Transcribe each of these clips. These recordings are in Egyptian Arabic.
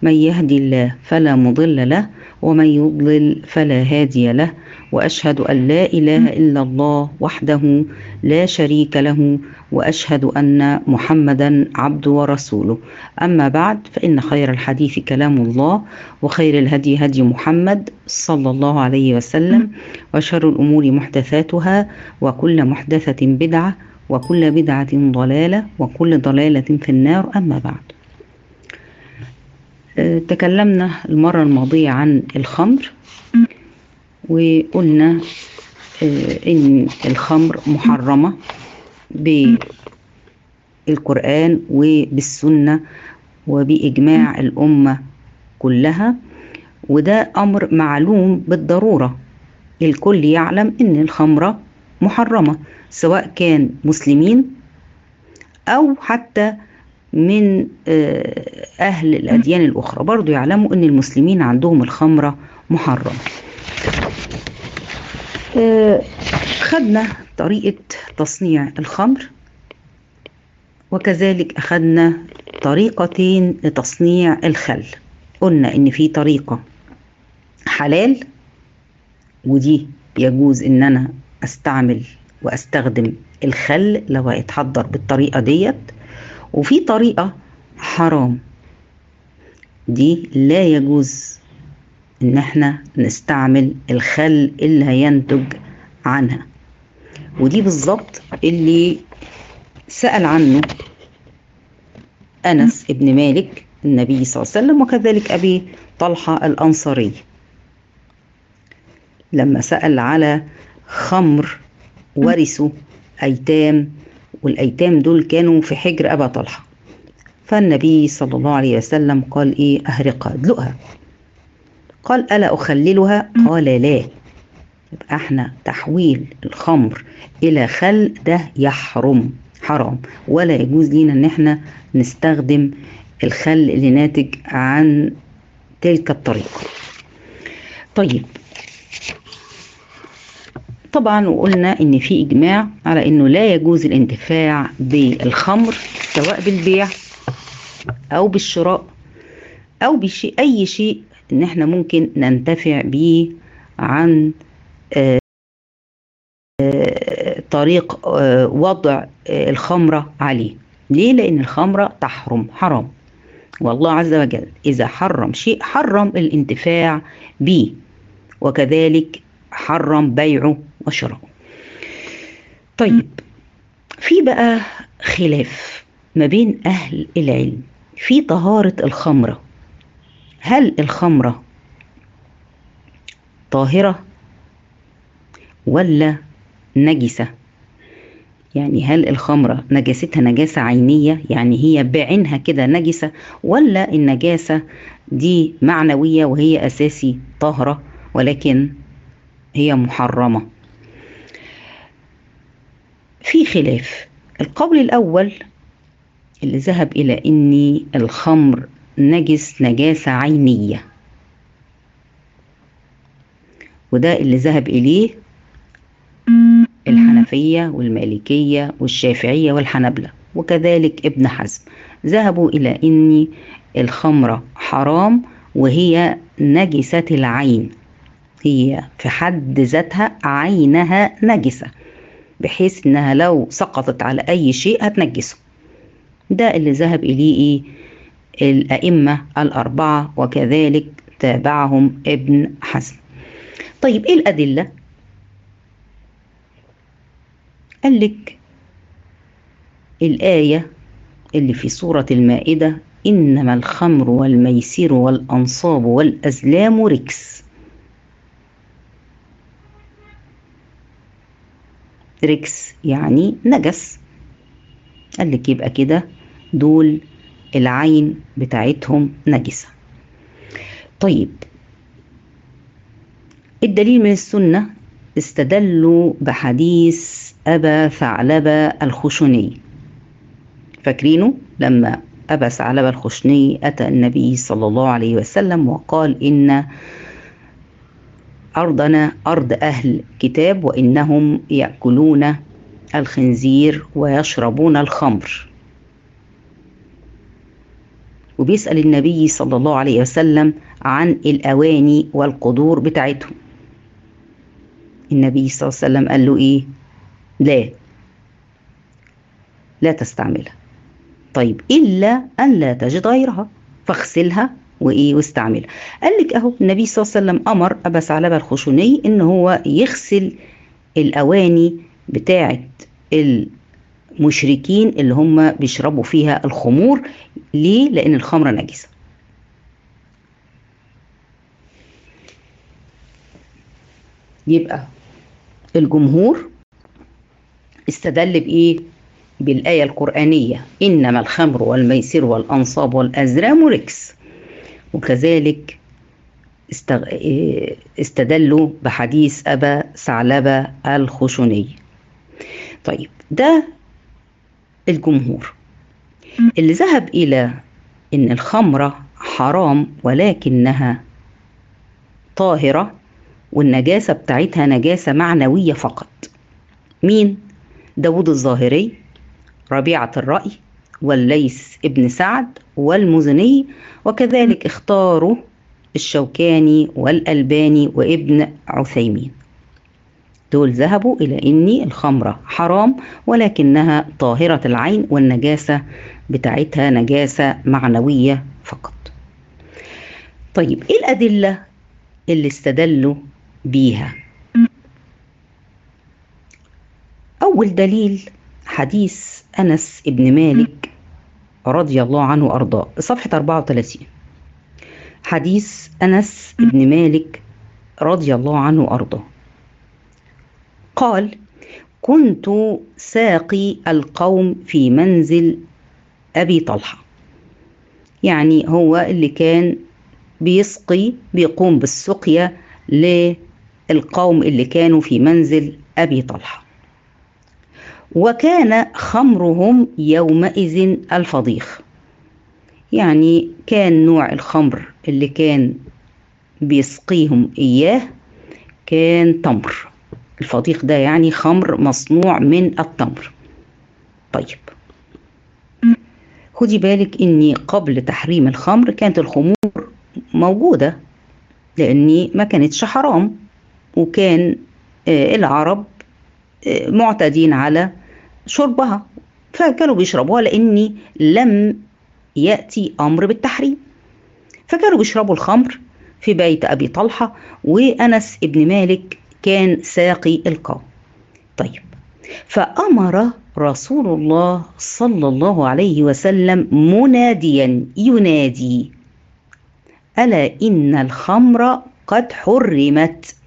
من يهدي الله فلا مضل له ومن يضلل فلا هادي له واشهد ان لا اله الا الله وحده لا شريك له واشهد ان محمدا عبده ورسوله اما بعد فان خير الحديث كلام الله وخير الهدي هدي محمد صلى الله عليه وسلم وشر الامور محدثاتها وكل محدثه بدعه وكل بدعه ضلاله وكل ضلاله في النار اما بعد تكلمنا المرة الماضية عن الخمر وقلنا إن الخمر محرمة بالقرآن وبالسنة وبإجماع الأمة كلها وده أمر معلوم بالضرورة الكل يعلم إن الخمرة محرمة سواء كان مسلمين أو حتى من أهل الأديان الأخرى برضو يعلموا أن المسلمين عندهم الخمرة محرمة خدنا طريقة تصنيع الخمر وكذلك أخدنا طريقتين لتصنيع الخل قلنا إن في طريقة حلال ودي يجوز إن أنا أستعمل وأستخدم الخل لو هيتحضر بالطريقة ديت وفي طريقة حرام دي لا يجوز ان احنا نستعمل الخل اللي هينتج عنها ودي بالظبط اللي سأل عنه أنس ابن مالك النبي صلى الله عليه وسلم وكذلك أبي طلحة الأنصاري لما سأل على خمر ورثوا أيتام والأيتام دول كانوا في حجر أبا طلحة فالنبي صلى الله عليه وسلم قال إيه أهرقها ادلقها قال ألا أخللها قال لا يبقى احنا تحويل الخمر إلى خل ده يحرم حرام ولا يجوز لينا ان احنا نستخدم الخل اللي ناتج عن تلك الطريقة طيب طبعا وقلنا ان في اجماع على انه لا يجوز الانتفاع بالخمر سواء بالبيع او بالشراء او بشيء اي شيء ان احنا ممكن ننتفع به عن آآ آآ طريق آآ وضع الخمرة عليه ليه لان الخمرة تحرم حرام والله عز وجل اذا حرم شيء حرم الانتفاع به وكذلك حرم بيعه وشراءه طيب في بقى خلاف ما بين أهل العلم في طهارة الخمرة هل الخمرة طاهرة ولا نجسة يعني هل الخمرة نجاستها نجاسة عينية يعني هي بعينها كده نجسة ولا النجاسة دي معنوية وهي أساسي طاهرة ولكن هي محرمة في خلاف القول الأول اللي ذهب إلى أن الخمر نجس نجاسة عينية وده اللي ذهب إليه الحنفية والمالكية والشافعية والحنبلة وكذلك ابن حزم ذهبوا إلى أن الخمرة حرام وهي نجسة العين هي في حد ذاتها عينها نجسة بحيث انها لو سقطت على اي شيء هتنجسه ده اللي ذهب اليه ايه الائمة الاربعة وكذلك تابعهم ابن حزم طيب ايه الادلة قال لك الآية اللي في سورة المائدة إنما الخمر والميسر والأنصاب والأزلام ركس ركس يعني نجس قال لك يبقى كده دول العين بتاعتهم نجسة طيب الدليل من السنة استدلوا بحديث أبا ثعلبة الخشني فاكرينه لما أبا ثعلبة الخشني أتى النبي صلى الله عليه وسلم وقال إن أرضنا أرض أهل كتاب وإنهم يأكلون الخنزير ويشربون الخمر وبيسأل النبي صلى الله عليه وسلم عن الأواني والقدور بتاعتهم النبي صلى الله عليه وسلم قال له إيه لا لا تستعملها طيب إلا أن لا تجد غيرها فاغسلها وإيه واستعملها قال لك أهو النبي صلى الله عليه وسلم أمر أبا ثعلبة الخشني إن هو يغسل الأواني بتاعة المشركين اللي هم بيشربوا فيها الخمور ليه؟ لأن الخمرة نجسة يبقى الجمهور استدل بإيه؟ بالآية القرآنية إنما الخمر والميسر والأنصاب والأزلام ركس وكذلك استدلوا بحديث أبا ثعلبة الخشني طيب ده الجمهور اللي ذهب إلى إن الخمرة حرام ولكنها طاهرة والنجاسة بتاعتها نجاسة معنوية فقط مين؟ داود الظاهري ربيعة الرأي والليث ابن سعد والمزني وكذلك اختاروا الشوكاني والألباني وابن عثيمين دول ذهبوا إلى أن الخمرة حرام ولكنها طاهرة العين والنجاسة بتاعتها نجاسة معنوية فقط طيب إيه الأدلة اللي استدلوا بيها أول دليل حديث أنس ابن مالك رضي الله عنه وأرضاه صفحة 34 حديث أنس بن مالك رضي الله عنه وأرضاه قال كنت ساقي القوم في منزل أبي طلحة يعني هو اللي كان بيسقي بيقوم بالسقيا للقوم اللي كانوا في منزل أبي طلحة وكان خمرهم يومئذ الفضيخ يعني كان نوع الخمر اللي كان بيسقيهم إياه كان تمر الفضيخ ده يعني خمر مصنوع من التمر طيب خدي بالك اني قبل تحريم الخمر كانت الخمور موجودة لاني ما كانتش حرام وكان العرب معتادين على شربها فكانوا بيشربوها لاني لم ياتي امر بالتحريم فكانوا بيشربوا الخمر في بيت ابي طلحه وانس ابن مالك كان ساقي القوم طيب فامر رسول الله صلى الله عليه وسلم مناديا ينادي الا ان الخمر قد حرمت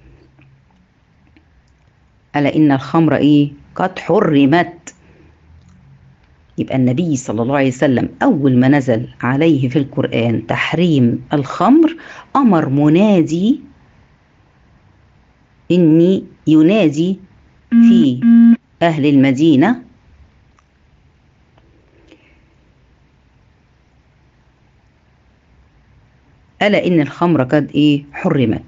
الا ان الخمر ايه قد حرمت يبقى النبي صلى الله عليه وسلم أول ما نزل عليه في القرآن تحريم الخمر أمر منادي إني ينادي في أهل المدينة ألا إن الخمر قد إيه حرمت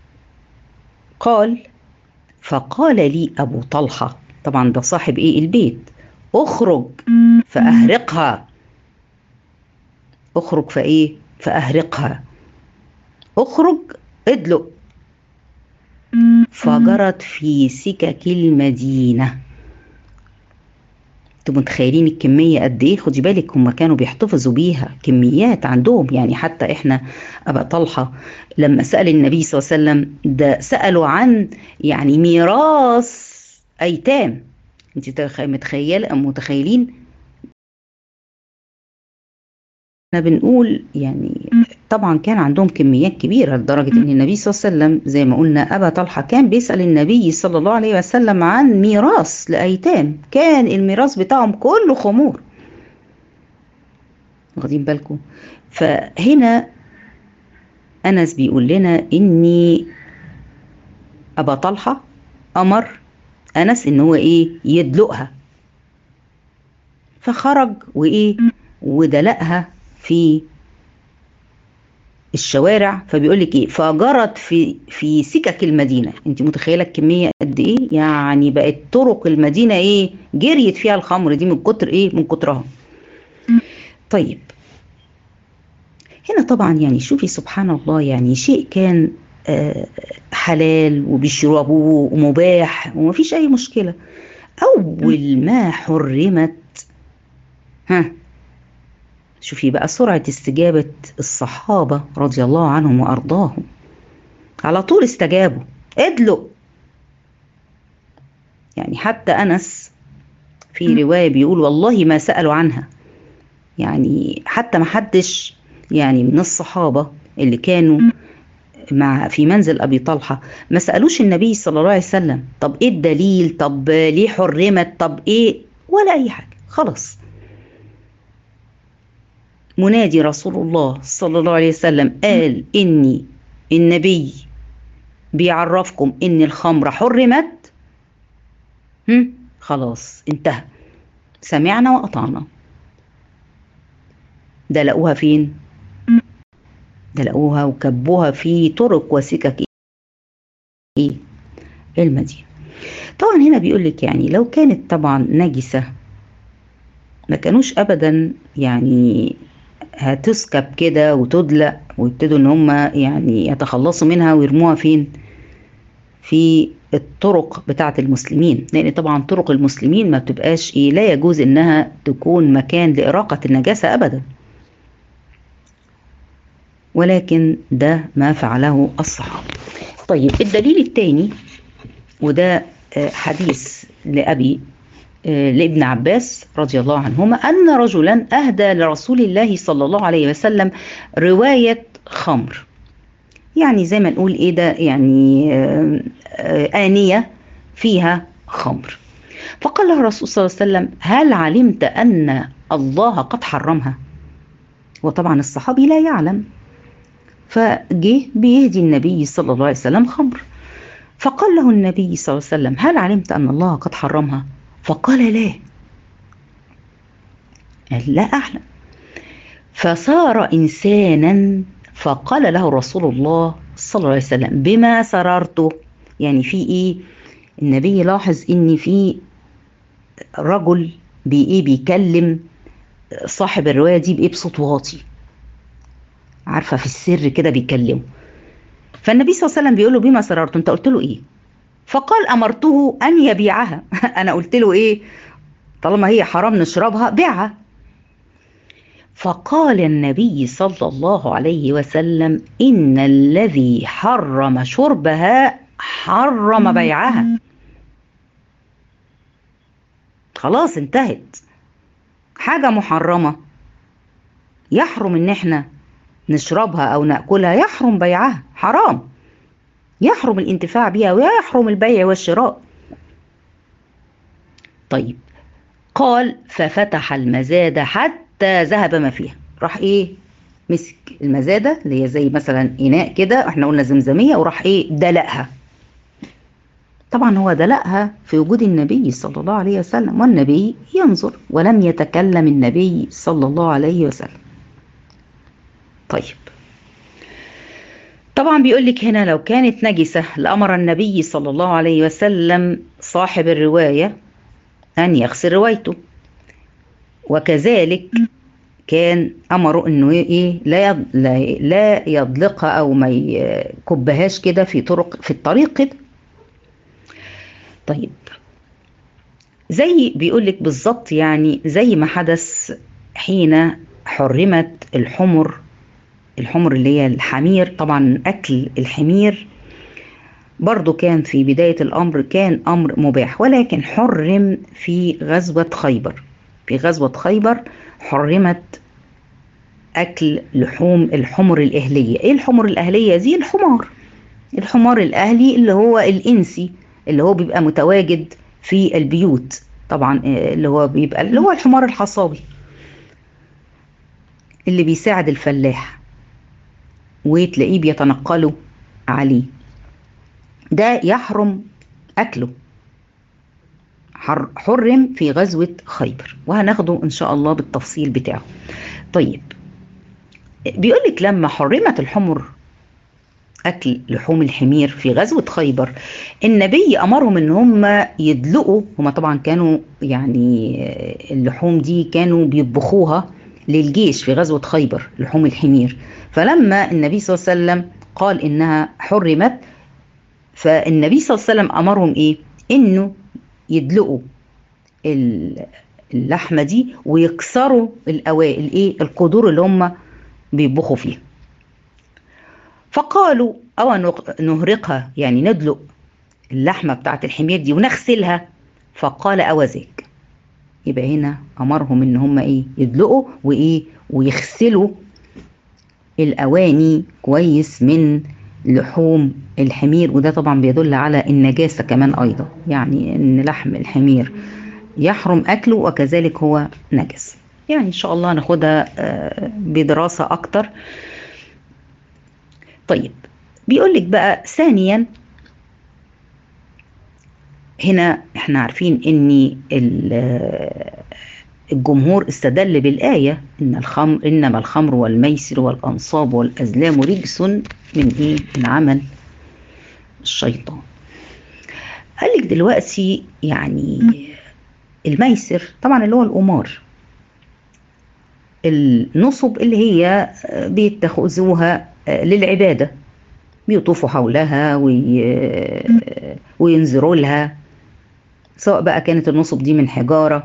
قال فقال لي أبو طلحة طبعا ده صاحب إيه البيت اخرج فأهرقها اخرج فايه فأهرقها اخرج ادلق فجرت في سكك المدينة انتوا متخيلين الكمية قد ايه خدي بالك هم كانوا بيحتفظوا بيها كميات عندهم يعني حتى احنا ابا طلحة لما سأل النبي صلى الله عليه وسلم ده سألوا عن يعني ميراث ايتام انت متخيله متخيلين احنا بنقول يعني طبعا كان عندهم كميات كبيره لدرجه ان النبي صلى الله عليه وسلم زي ما قلنا ابا طلحه كان بيسال النبي صلى الله عليه وسلم عن ميراث لايتام كان الميراث بتاعهم كله خمور واخدين بالكم فهنا انس بيقول لنا اني ابا طلحه امر انس ان هو ايه يدلقها فخرج وايه ودلقها في الشوارع فبيقول لك ايه فجرت في في سكك المدينه انت متخيله الكميه قد ايه يعني بقت طرق المدينه ايه جريت فيها الخمر دي من كتر ايه من كترها طيب هنا طبعا يعني شوفي سبحان الله يعني شيء كان حلال وبيشربوه ومباح ومفيش أي مشكلة أول ما حرمت ها شوفي بقى سرعة استجابة الصحابة رضي الله عنهم وأرضاهم على طول استجابوا ادلوا يعني حتى أنس في رواية بيقول والله ما سألوا عنها يعني حتى ما حدش يعني من الصحابة اللي كانوا مع في منزل أبي طلحة ما سألوش النبي صلى الله عليه وسلم طب إيه الدليل طب ليه حرمت طب إيه ولا أي حاجة خلاص منادي رسول الله صلى الله عليه وسلم قال إني النبي بيعرفكم إن الخمر حرمت هم خلاص انتهى سمعنا وأطعنا ده لقوها فين ده لقوها وكبوها في طرق وسكك ايه المدينة طبعا هنا بيقول لك يعني لو كانت طبعا نجسة ما كانوش ابدا يعني هتسكب كده وتدلق ويبتدوا ان هم يعني يتخلصوا منها ويرموها فين في الطرق بتاعة المسلمين لان طبعا طرق المسلمين ما بتبقاش ايه لا يجوز انها تكون مكان لإراقة النجاسة ابدا ولكن ده ما فعله الصحابة طيب الدليل الثاني وده حديث لأبي لابن عباس رضي الله عنهما أن رجلا أهدى لرسول الله صلى الله عليه وسلم رواية خمر يعني زي ما نقول إيه ده يعني آنية فيها خمر فقال له الرسول صلى الله عليه وسلم هل علمت أن الله قد حرمها وطبعا الصحابي لا يعلم فجه بيهدي النبي صلى الله عليه وسلم خمر فقال له النبي صلى الله عليه وسلم هل علمت أن الله قد حرمها فقال لا قال لا أعلم فصار إنسانا فقال له رسول الله صلى الله عليه وسلم بما سررت يعني في إيه النبي لاحظ إن في رجل بإيه بيكلم صاحب الرواية دي بإيه بصوت واطي عارفه في السر كده بيكلمه فالنبي صلى الله عليه وسلم بيقول له بما سررت انت قلت له ايه فقال امرته ان يبيعها انا قلت له ايه طالما هي حرام نشربها بيعها فقال النبي صلى الله عليه وسلم ان الذي حرم شربها حرم بيعها خلاص انتهت حاجه محرمه يحرم ان احنا نشربها او ناكلها يحرم بيعها حرام يحرم الانتفاع بها ويحرم البيع والشراء طيب قال ففتح المزادة حتى ذهب ما فيها راح ايه مسك المزادة اللي هي زي مثلا إناء كده احنا قلنا زمزمية وراح ايه دلقها طبعا هو دلقها في وجود النبي صلى الله عليه وسلم والنبي ينظر ولم يتكلم النبي صلى الله عليه وسلم طيب طبعا بيقول لك هنا لو كانت نجسة لأمر النبي صلى الله عليه وسلم صاحب الرواية أن يغسل روايته وكذلك كان أمره إنه إيه لا لا يضلقها أو ما يكبهاش كده في طرق في الطريق كده طيب زي بيقول لك بالظبط يعني زي ما حدث حين حرمت الحمر الحمر اللي هي الحمير طبعا أكل الحمير برضو كان في بداية الأمر كان أمر مباح ولكن حرم في غزوة خيبر في غزوة خيبر حرمت أكل لحوم الحمر الأهلية إيه الحمر الأهلية دي الحمار الحمار الأهلي اللي هو الإنسي اللي هو بيبقى متواجد في البيوت طبعا اللي هو بيبقى اللي هو الحمار الحصاوي اللي بيساعد الفلاح وتلاقيه بيتنقلوا عليه ده يحرم أكله حرم في غزوة خيبر وهناخده إن شاء الله بالتفصيل بتاعه طيب بيقول لك لما حرمت الحمر أكل لحوم الحمير في غزوة خيبر النبي أمرهم إن هم يدلقوا هم طبعا كانوا يعني اللحوم دي كانوا بيطبخوها للجيش في غزوة خيبر لحوم الحمير فلما النبي صلى الله عليه وسلم قال إنها حرمت فالنبي صلى الله عليه وسلم أمرهم إيه إنه يدلقوا اللحمة دي ويكسروا الأوائل إيه القدور اللي هم بيطبخوا فيها فقالوا أو نهرقها يعني ندلق اللحمة بتاعت الحمير دي ونغسلها فقال أوزك يبقى هنا أمرهم إن هم إيه يدلقوا وإيه ويغسلوا الأواني كويس من لحوم الحمير وده طبعا بيدل على النجاسة كمان أيضا يعني إن لحم الحمير يحرم أكله وكذلك هو نجس يعني إن شاء الله ناخدها بدراسة أكتر طيب بيقول لك بقى ثانيا هنا احنا عارفين ان الجمهور استدل بالآية إن الخمر إنما الخمر والميسر والأنصاب والأزلام رجس من إيه؟ من عمل الشيطان. قال لك دلوقتي يعني الميسر طبعا اللي هو القمار النصب اللي هي بيتخذوها للعبادة بيطوفوا حولها وي... وينذروا لها سواء بقى كانت النصب دي من حجارة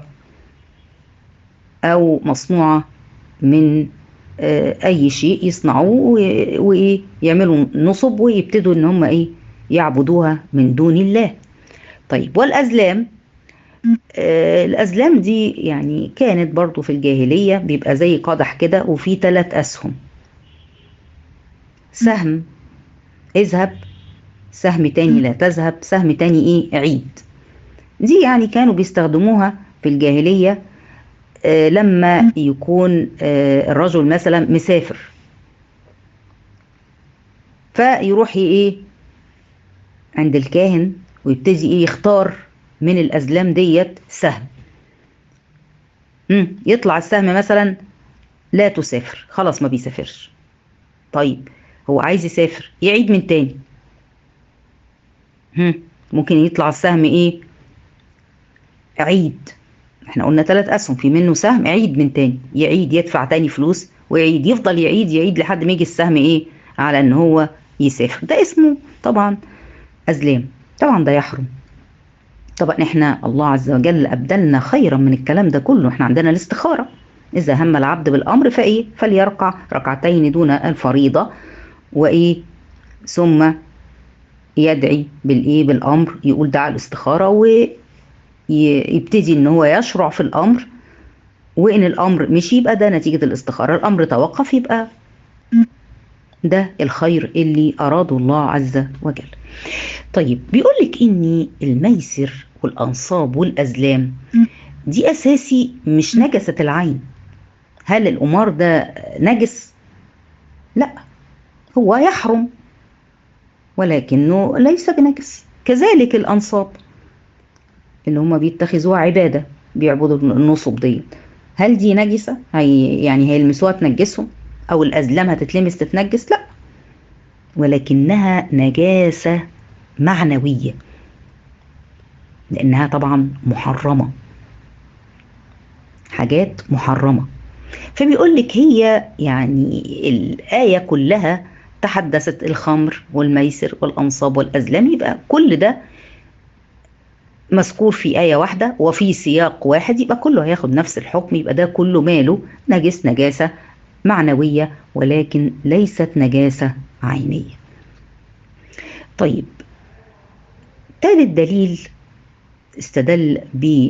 أو مصنوعة من أي شيء يصنعوه ويعملوا نصب ويبتدوا إن هم إيه يعبدوها من دون الله طيب والأزلام الأزلام دي يعني كانت برضو في الجاهلية بيبقى زي قدح كده وفيه ثلاث أسهم سهم اذهب سهم تاني لا تذهب سهم تاني ايه عيد دي يعني كانوا بيستخدموها في الجاهلية آه لما يكون آه الرجل مثلا مسافر فيروح ايه عند الكاهن ويبتدي ايه يختار من الازلام ديت سهم مم. يطلع السهم مثلا لا تسافر خلاص ما بيسافرش طيب هو عايز يسافر يعيد من تاني هم. ممكن يطلع السهم ايه عيد احنا قلنا ثلاث اسهم في منه سهم عيد من تاني يعيد يدفع تاني فلوس ويعيد يفضل يعيد يعيد لحد ما يجي السهم ايه على ان هو يسافر ده اسمه طبعا ازلام طبعا ده يحرم طبعا احنا الله عز وجل ابدلنا خيرا من الكلام ده كله احنا عندنا الاستخاره اذا هم العبد بالامر فايه فليركع ركعتين دون الفريضه وايه ثم يدعي بالايه بالامر يقول دعاء الاستخاره ويبتدي ان هو يشرع في الامر وان الامر مش يبقى ده نتيجه الاستخاره الامر توقف يبقى ده الخير اللي اراده الله عز وجل طيب بيقول لك ان الميسر والانصاب والازلام دي اساسي مش نجسه العين هل القمار ده نجس لا هو يحرم ولكنه ليس بنجس كذلك الأنصاب اللي هما بيتخذوها عبادة بيعبدوا النصب دي هل دي نجسة؟ هي يعني هيلمسوها تنجسهم؟ أو الأزلام هتتلمس تتنجس؟ لا ولكنها نجاسة معنوية لأنها طبعا محرمة حاجات محرمة فبيقول لك هي يعني الآية كلها تحدثت الخمر والميسر والأنصاب والأزلام يبقى كل ده مذكور في آية واحدة وفي سياق واحد يبقى كله هياخد نفس الحكم يبقى ده كله ماله نجس نجاسة معنوية ولكن ليست نجاسة عينية طيب تالت دليل استدل ب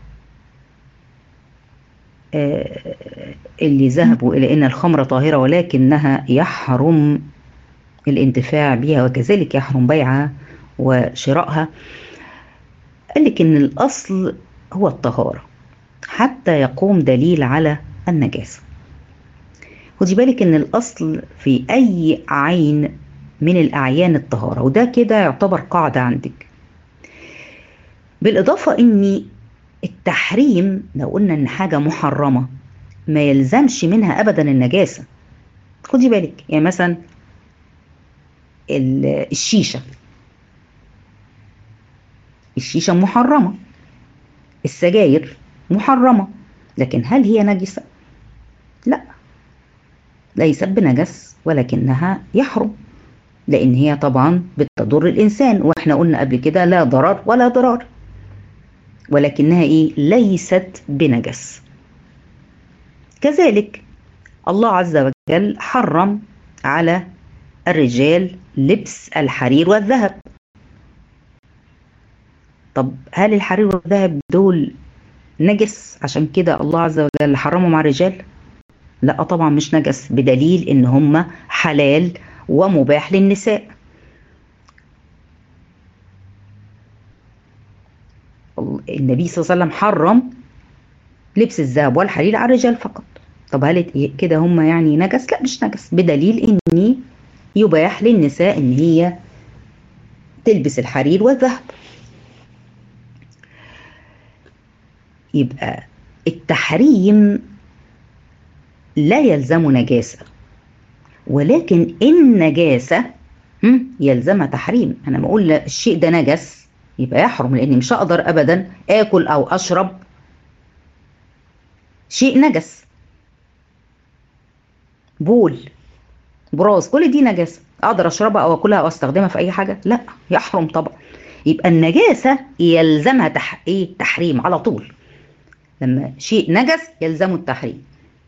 اللي ذهبوا إلى أن الخمر طاهرة ولكنها يحرم الانتفاع بها وكذلك يحرم بيعها وشرائها قال لك ان الاصل هو الطهاره حتى يقوم دليل على النجاسه خدي بالك ان الاصل في اي عين من الاعيان الطهاره وده كده يعتبر قاعده عندك بالاضافه ان التحريم لو قلنا ان حاجه محرمه ما يلزمش منها ابدا النجاسه خدي بالك يعني مثلا الشيشه الشيشه محرمه السجاير محرمه لكن هل هي نجسه ليست بنجس ولكنها يحرم لأن هي طبعا بتضر الإنسان وإحنا قلنا قبل كده لا ضرر ولا ضرار ولكنها إيه ليست بنجس كذلك الله عز وجل حرم على الرجال لبس الحرير والذهب طب هل الحرير والذهب دول نجس عشان كده الله عز وجل حرمهم على الرجال لا طبعا مش نجس بدليل ان هم حلال ومباح للنساء النبي صلى الله عليه وسلم حرم لبس الذهب والحرير على الرجال فقط طب هل كده هم يعني نجس لا مش نجس بدليل ان يباح للنساء ان هي تلبس الحرير والذهب يبقى التحريم لا يلزم نجاسة ولكن النجاسة يلزم تحريم أنا ما أقول الشيء ده نجس يبقى يحرم لأني مش هقدر أبدا آكل أو أشرب شيء نجس بول براز كل دي نجاسة أقدر أشربها أو أكلها أو أستخدمها في أي حاجة لا يحرم طبعا يبقى النجاسة يلزمها تح... إيه؟ تحريم على طول لما شيء نجس يلزمه التحريم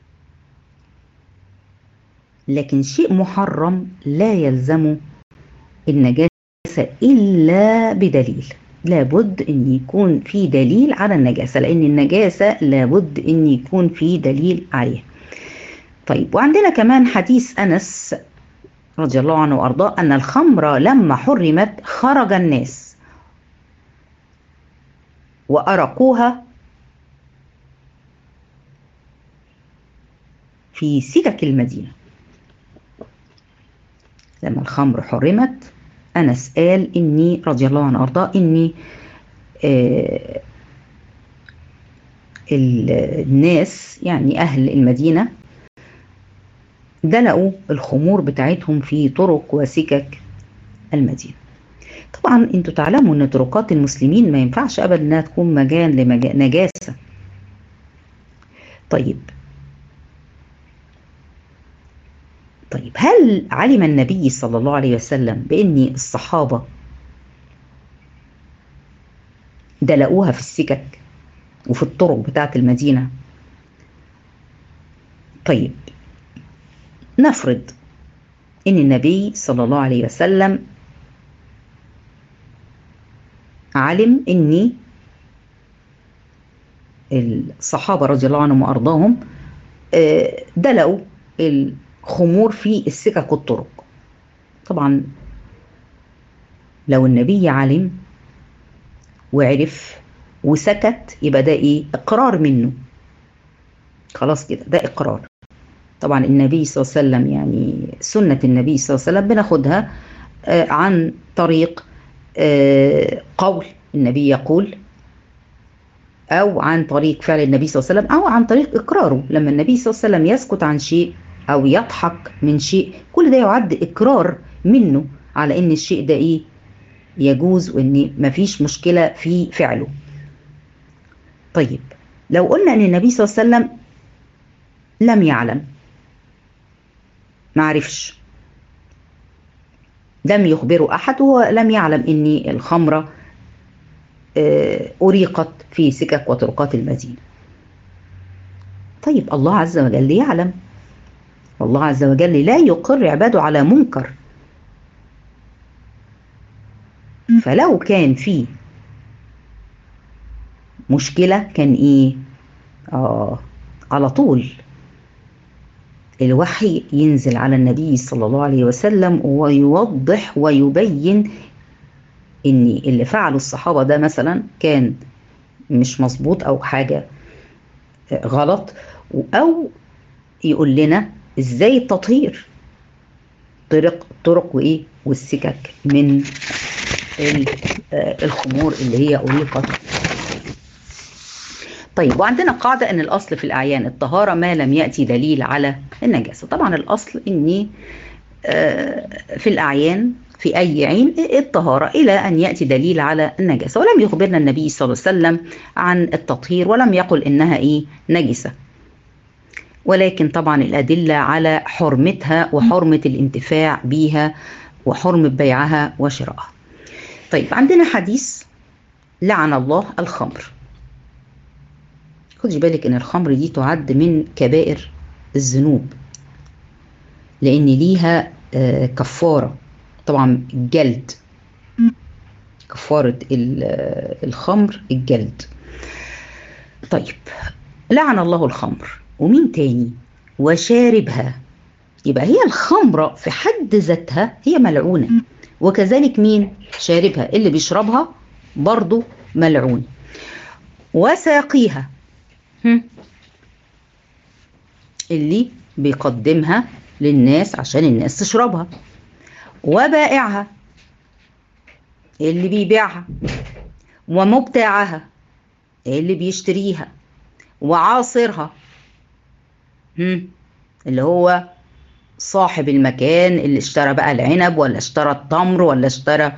لكن شيء محرم لا يلزمه النجاسة إلا بدليل لابد أن يكون في دليل على النجاسة لأن النجاسة لابد أن يكون في دليل عليها طيب وعندنا كمان حديث أنس رضي الله عنه وأرضاه أن الخمر لما حرمت خرج الناس وأرقوها في سكك المدينة لما الخمر حرمت أنس قال إني رضي الله عنه وأرضاه إني آه الناس يعني أهل المدينة دلقوا الخمور بتاعتهم في طرق وسكك المدينة طبعا انتوا تعلموا ان طرقات المسلمين ما ينفعش ابدا انها تكون مجال لنجاسة طيب طيب هل علم النبي صلى الله عليه وسلم بان الصحابة دلقوها في السكك وفي الطرق بتاعت المدينة طيب نفرض ان النبي صلى الله عليه وسلم علم ان الصحابة رضي الله عنهم وارضاهم دلقوا الخمور في السكك والطرق طبعا لو النبي علم وعرف وسكت يبقى ده ايه اقرار منه خلاص كده ده اقرار طبعا النبي صلى الله عليه وسلم يعني سنة النبي صلى الله عليه وسلم بناخدها عن طريق قول النبي يقول أو عن طريق فعل النبي صلى الله عليه وسلم أو عن طريق إقراره لما النبي صلى الله عليه وسلم يسكت عن شيء أو يضحك من شيء كل ده يعد إقرار منه على إن الشيء ده إيه يجوز وإن مفيش مشكلة في فعله طيب لو قلنا إن النبي صلى الله عليه وسلم لم يعلم ما عرفش لم يخبره أحد وهو لم يعلم أن الخمرة أريقت في سكك وطرقات المدينة طيب الله عز وجل يعلم والله عز وجل لا يقر عباده على منكر فلو كان في مشكلة كان إيه؟ آه على طول الوحي ينزل على النبي صلى الله عليه وسلم ويوضح ويبين ان اللي فعله الصحابه ده مثلا كان مش مظبوط او حاجه غلط او يقول لنا ازاي التطهير طرق طرق وايه والسكك من الخمور اللي هي أريقت طيب وعندنا قاعدة أن الأصل في الأعيان الطهارة ما لم يأتي دليل على النجاسة طبعا الأصل أني في الأعيان في أي عين الطهارة إلى أن يأتي دليل على النجاسة ولم يخبرنا النبي صلى الله عليه وسلم عن التطهير ولم يقل إنها إيه نجسة ولكن طبعا الأدلة على حرمتها وحرمة الانتفاع بيها وحرمة بيعها وشرائها طيب عندنا حديث لعن الله الخمر خدي بالك ان الخمر دي تعد من كبائر الذنوب لان ليها كفارة طبعا الجلد كفارة الخمر الجلد طيب لعن الله الخمر ومين تاني وشاربها يبقى هي الخمرة في حد ذاتها هي ملعونة وكذلك مين شاربها اللي بيشربها برضو ملعون وساقيها اللي بيقدمها للناس عشان الناس تشربها وبائعها اللي بيبيعها ومبتاعها اللي بيشتريها وعاصرها اللي هو صاحب المكان اللي اشترى بقى العنب ولا اشترى التمر ولا اشترى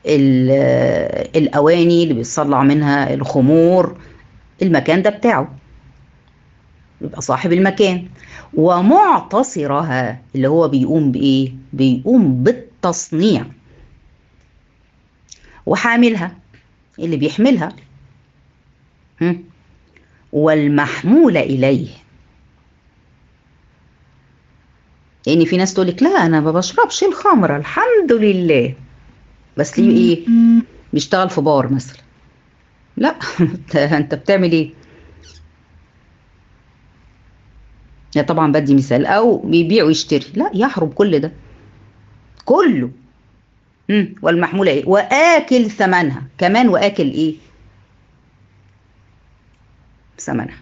الأواني اللي بيصلع منها الخمور المكان ده بتاعه يبقى صاحب المكان ومعتصرها اللي هو بيقوم بإيه؟ بيقوم بالتصنيع وحاملها اللي بيحملها والمحمول إليه لأن يعني في ناس تقول لك لا أنا ما بشربش الخمرة الحمد لله بس ليه إيه؟ بيشتغل في بار مثلا لا أنت بتعمل إيه؟ يا طبعا بدي مثال أو بيبيع ويشتري لا يحرم كل ده كله مم. والمحمول إيه؟ وآكل ثمنها كمان وآكل إيه؟ ثمنها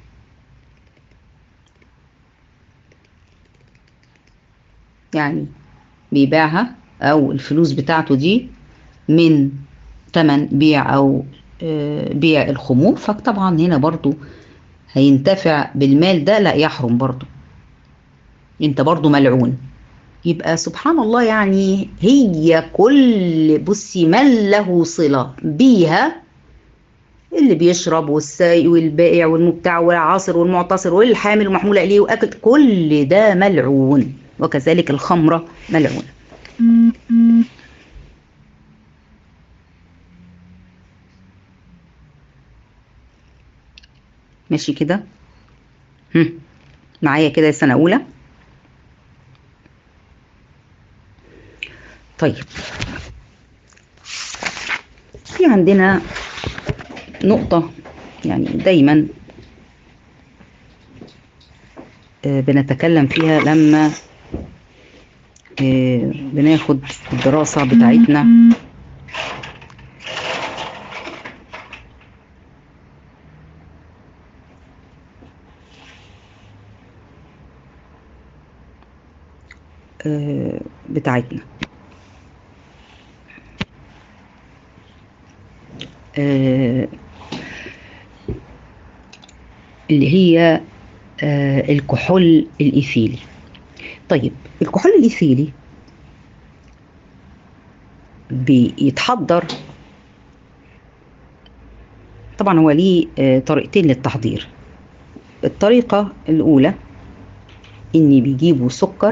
يعني بيبيعها او الفلوس بتاعته دي من تمن بيع او بيع الخمور فطبعا هنا برضو هينتفع بالمال ده لا يحرم برضو انت برضو ملعون يبقى سبحان الله يعني هي كل بصي من له صلة بيها اللي بيشرب والسايق والبائع والمبتاع والعاصر والمعتصر والحامل والمحمول عليه واكل كل ده ملعون وكذلك الخمرة ملعونة ماشي كده معايا كده سنة أولى طيب في عندنا نقطة يعني دايما بنتكلم فيها لما بناخد الدراسة بتاعتنا بتاعتنا اللي هي الكحول الإيثيلي طيب الكحول الإيثيلي بيتحضر طبعا هو ليه طريقتين للتحضير الطريقة الأولى إن بيجيبوا سكر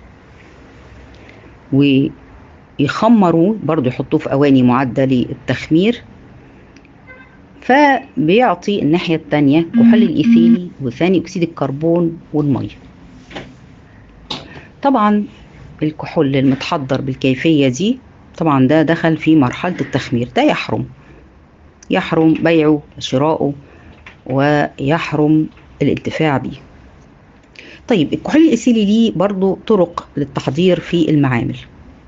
ويخمروا برضو يحطوه في أواني معدة للتخمير فبيعطي الناحية التانية كحول الإيثيلي وثاني أكسيد الكربون والمية طبعا الكحول المتحضر بالكيفية دي طبعا ده دخل في مرحلة التخمير ده يحرم يحرم بيعه شراؤه ويحرم الانتفاع به طيب الكحول الإيثيلي ليه برضو طرق للتحضير في المعامل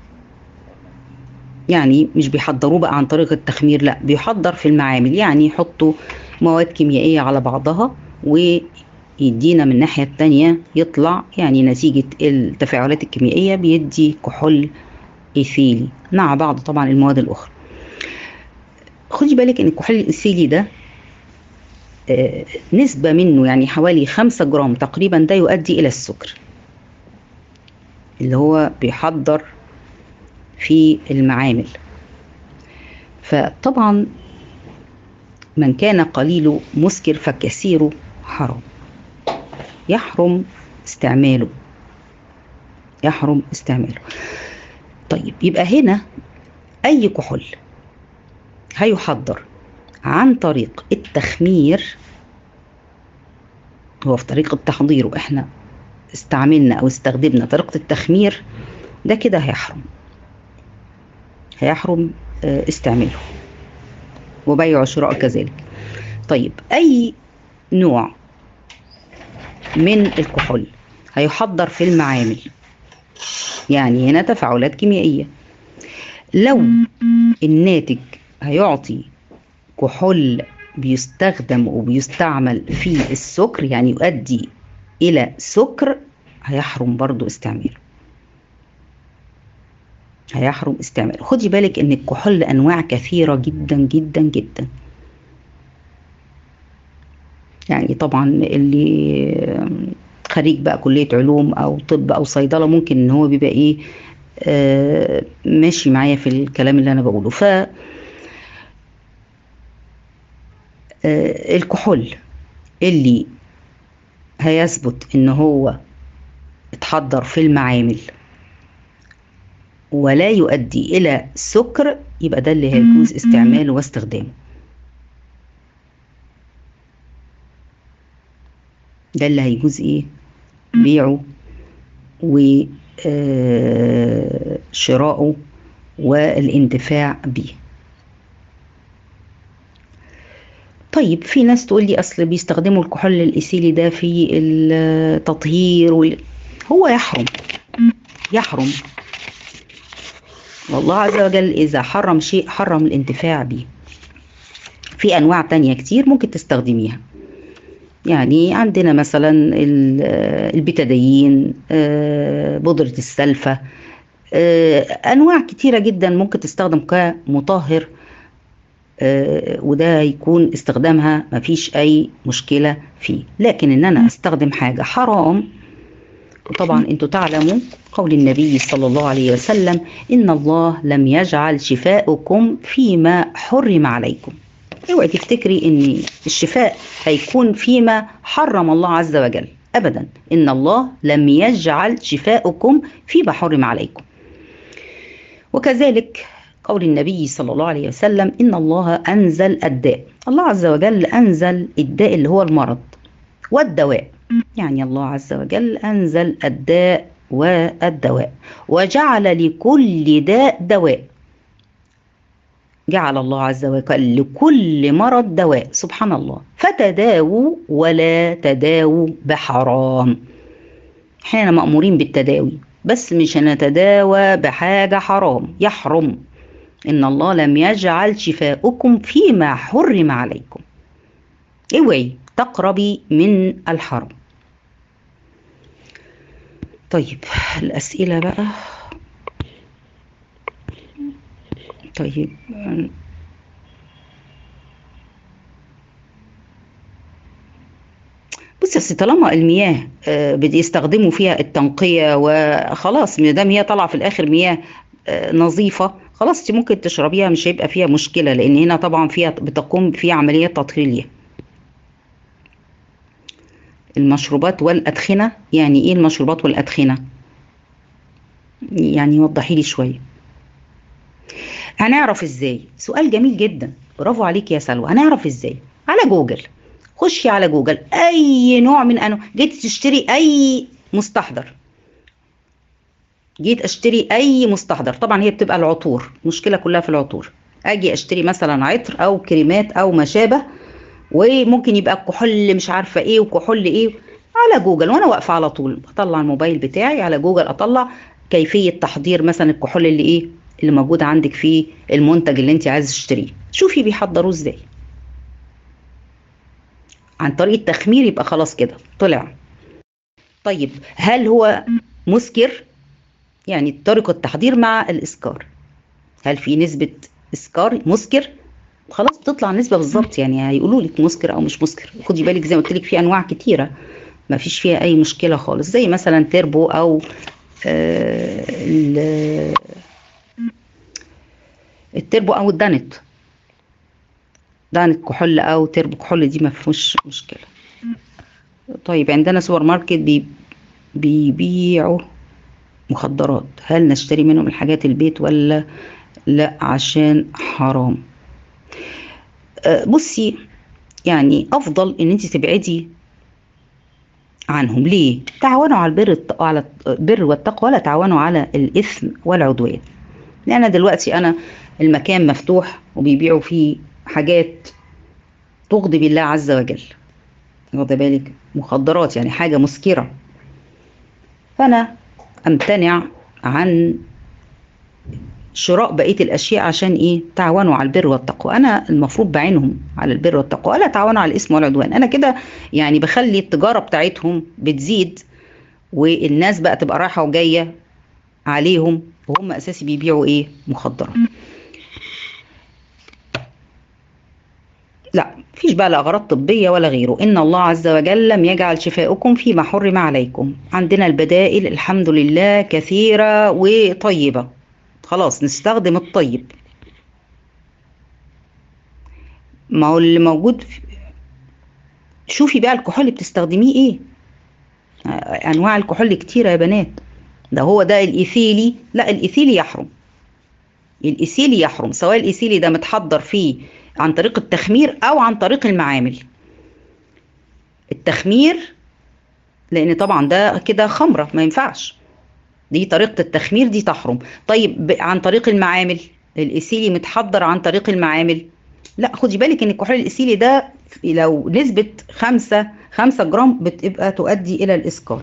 يعني مش بيحضروه بقى عن طريق التخمير لا بيحضر في المعامل يعني يحطوا مواد كيميائية على بعضها ويدينا من الناحية التانية يطلع يعني نتيجة التفاعلات الكيميائية بيدي كحول إيثيلي مع بعض طبعا المواد الأخرى خدي بالك ان الكحول الإيثيلي ده آه نسبة منه يعني حوالي خمسة جرام تقريبا ده يؤدي إلى السكر اللي هو بيحضر في المعامل فطبعا من كان قليل مسكر فكثيره حرام يحرم استعماله يحرم استعماله طيب يبقى هنا أي كحول هيحضر عن طريق التخمير هو في طريقة تحضيره احنا استعملنا او استخدمنا طريقة التخمير ده كده هيحرم هيحرم استعماله وبيع وشراء كذلك طيب اي نوع من الكحول هيحضر في المعامل يعني هنا تفاعلات كيميائية لو الناتج هيعطي كحول بيستخدم وبيستعمل في السكر يعني يؤدي إلى سكر هيحرم برضو استعماله هيحرم استعماله خدي بالك ان الكحول انواع كثيره جدا جدا جدا يعني طبعا اللي خريج بقى كليه علوم او طب او صيدله ممكن ان هو بيبقى ايه آه ماشي معايا في الكلام اللي انا بقوله ف آه الكحول اللي هيثبت ان هو اتحضر في المعامل ولا يؤدي الى سكر يبقى ده اللي هيجوز استعماله واستخدامه ده اللي هيجوز ايه بيعه وشراؤه والانتفاع بيه طيب في ناس تقول لي اصل بيستخدموا الكحول الايثيلي ده في التطهير وال... هو يحرم يحرم والله عز وجل اذا حرم شيء حرم الانتفاع به في انواع تانية كتير ممكن تستخدميها يعني عندنا مثلا البتادين بودرة السلفة انواع كتيرة جدا ممكن تستخدم كمطهر وده يكون استخدامها مفيش اي مشكلة فيه لكن ان انا استخدم حاجة حرام وطبعا انتوا تعلموا قول النبي صلى الله عليه وسلم ان الله لم يجعل شفاءكم فيما حرم عليكم اوعي تفتكري ان الشفاء هيكون فيما حرم الله عز وجل ابدا ان الله لم يجعل شفاءكم فيما حرم عليكم وكذلك قول النبي صلى الله عليه وسلم ان الله انزل الداء الله عز وجل انزل الداء اللي هو المرض والدواء يعني الله عز وجل انزل الداء والدواء وجعل لكل داء دواء جعل الله عز وجل لكل مرض دواء سبحان الله فتداووا ولا تداووا بحرام احنا مأمورين بالتداوي بس مش هنتداوى بحاجة حرام يحرم إن الله لم يجعل شفاؤكم فيما حرم عليكم اوعي تقربي من الحرم طيب الأسئلة بقى طيب بص اصل طالما المياه بيستخدموا فيها التنقيه وخلاص ما دام هي طالعه في الاخر مياه نظيفه خلاص انت ممكن تشربيها مش هيبقى فيها مشكله لان هنا طبعا فيها بتقوم فيها عمليه تطهير ليها المشروبات والادخنه يعني ايه المشروبات والادخنه يعني وضحي لي شويه هنعرف ازاي سؤال جميل جدا برافو عليك يا سلوى هنعرف ازاي على جوجل خشي على جوجل اي نوع من انواع جيت تشتري اي مستحضر جيت اشتري اي مستحضر طبعا هي بتبقى العطور المشكله كلها في العطور اجي اشتري مثلا عطر او كريمات او ما شابه وممكن يبقى كحول مش عارفه ايه وكحول ايه على جوجل وانا واقفه على طول بطلع الموبايل بتاعي على جوجل اطلع كيفيه تحضير مثلا الكحول اللي ايه اللي موجود عندك في المنتج اللي انت عايز تشتريه شوفي بيحضروه ازاي عن طريق التخمير يبقى خلاص كده طلع طيب هل هو مسكر يعني طريقة التحضير مع الإسكار هل في نسبة إسكار مسكر خلاص بتطلع نسبة بالظبط يعني هيقولوا لك مسكر أو مش مسكر خدي بالك زي ما قلت لك في أنواع كتيرة ما فيش فيها أي مشكلة خالص زي مثلا تيربو أو آه التربو أو الدانت دانت كحول أو تربو كحول دي ما فيهوش مشكلة طيب عندنا سوبر ماركت بي بيبيعوا مخدرات هل نشتري منهم الحاجات البيت ولا لا عشان حرام أه بصي يعني افضل ان انت تبعدي عنهم ليه تعاونوا على البر على البر والتقوى ولا تعاونوا على الاثم والعدوان لان دلوقتي انا المكان مفتوح وبيبيعوا فيه حاجات تغضب الله عز وجل واخده بالك مخدرات يعني حاجه مسكره فانا امتنع عن شراء بقيه الاشياء عشان ايه تعاونوا على البر والتقوى انا المفروض بعينهم على البر والتقوى ولا تعاونوا على الاثم والعدوان انا كده يعني بخلي التجاره بتاعتهم بتزيد والناس بقى تبقى رايحه وجايه عليهم وهم اساسي بيبيعوا ايه مخدرات لا مفيش بقى لا اغراض طبيه ولا غيره ان الله عز وجل لم يجعل شفاؤكم فيما حرم عليكم عندنا البدائل الحمد لله كثيره وطيبه خلاص نستخدم الطيب ما هو اللي موجود في... شوفي بقى الكحول اللي بتستخدميه ايه انواع الكحول كتيره يا بنات ده هو ده الايثيلي لا الايثيلي يحرم الايثيلي يحرم سواء الايثيلي ده متحضر فيه عن طريق التخمير او عن طريق المعامل التخمير لان طبعا ده كده خمره ما ينفعش دي طريقه التخمير دي تحرم طيب عن طريق المعامل الايثيلي متحضر عن طريق المعامل لا خدي بالك ان الكحول الايثيلي ده لو نسبه خمسة خمسة جرام بتبقى تؤدي الى الاسكار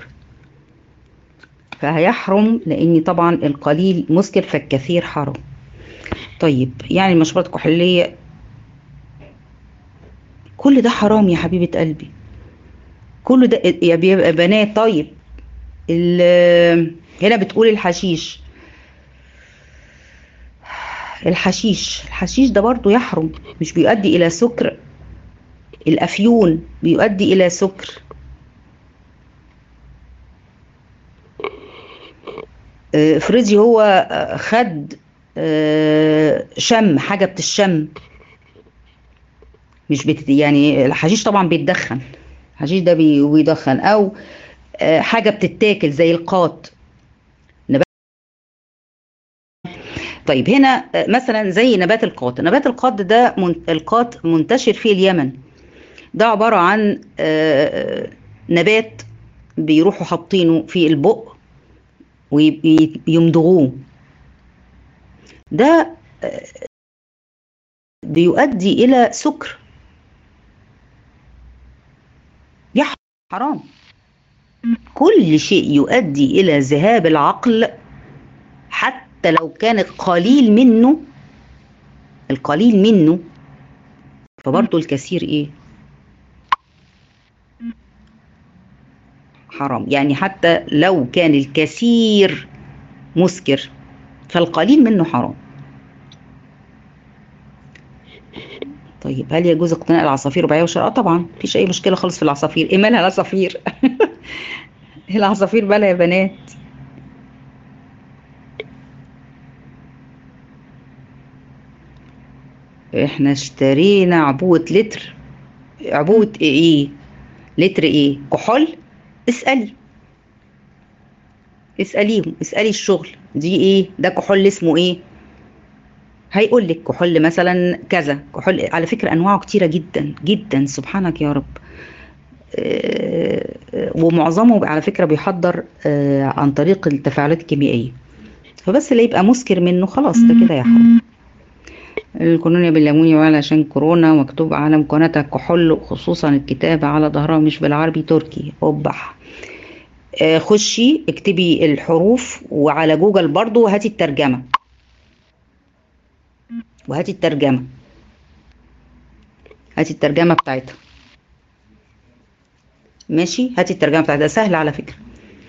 فهيحرم لان طبعا القليل مسكر فالكثير حرام طيب يعني المشروبات الكحوليه كل ده حرام يا حبيبه قلبي كل ده يا بيبقى بنات طيب هنا بتقول الحشيش الحشيش الحشيش ده برضو يحرم مش بيؤدي الى سكر الافيون بيؤدي الى سكر افرضي هو خد شم حاجه بتشم مش بت يعني الحشيش طبعا بيتدخن الحشيش ده بيدخن او حاجه بتتاكل زي القاط طيب هنا مثلا زي نبات القاط نبات القاط ده من... القاط منتشر في اليمن ده عبارة عن نبات بيروحوا حاطينه في البق ويمضغوه ده بيؤدي إلى سكر يحرم حرام كل شيء يؤدي إلى ذهاب العقل حتى حتى لو كان القليل منه القليل منه فبرضه الكثير ايه حرام يعني حتى لو كان الكثير مسكر فالقليل منه حرام طيب هل يجوز اقتناء العصافير وبيعها وشراء طبعا مفيش اي مشكله خالص في العصافير ايه مالها العصافير العصافير بالها يا بنات احنا اشترينا عبوة لتر عبوة ايه لتر ايه كحول اسألي اسأليهم اسألي الشغل دي ايه ده كحول اسمه ايه هيقول لك كحول مثلا كذا كحول على فكرة انواعه كتيرة جدا جدا سبحانك يا رب اه ومعظمه على فكرة بيحضر اه عن طريق التفاعلات الكيميائية فبس اللي يبقى مسكر منه خلاص ده كده يحرم الكولونيا بالليموني وعلشان كورونا مكتوب على مكوناتها كحول خصوصا الكتابة على ظهرها مش بالعربي تركي قبح آه خشي اكتبي الحروف وعلى جوجل برضو وهاتي الترجمة وهاتي الترجمة هاتي الترجمة بتاعتها ماشي هاتي الترجمة بتاعتها سهلة على فكرة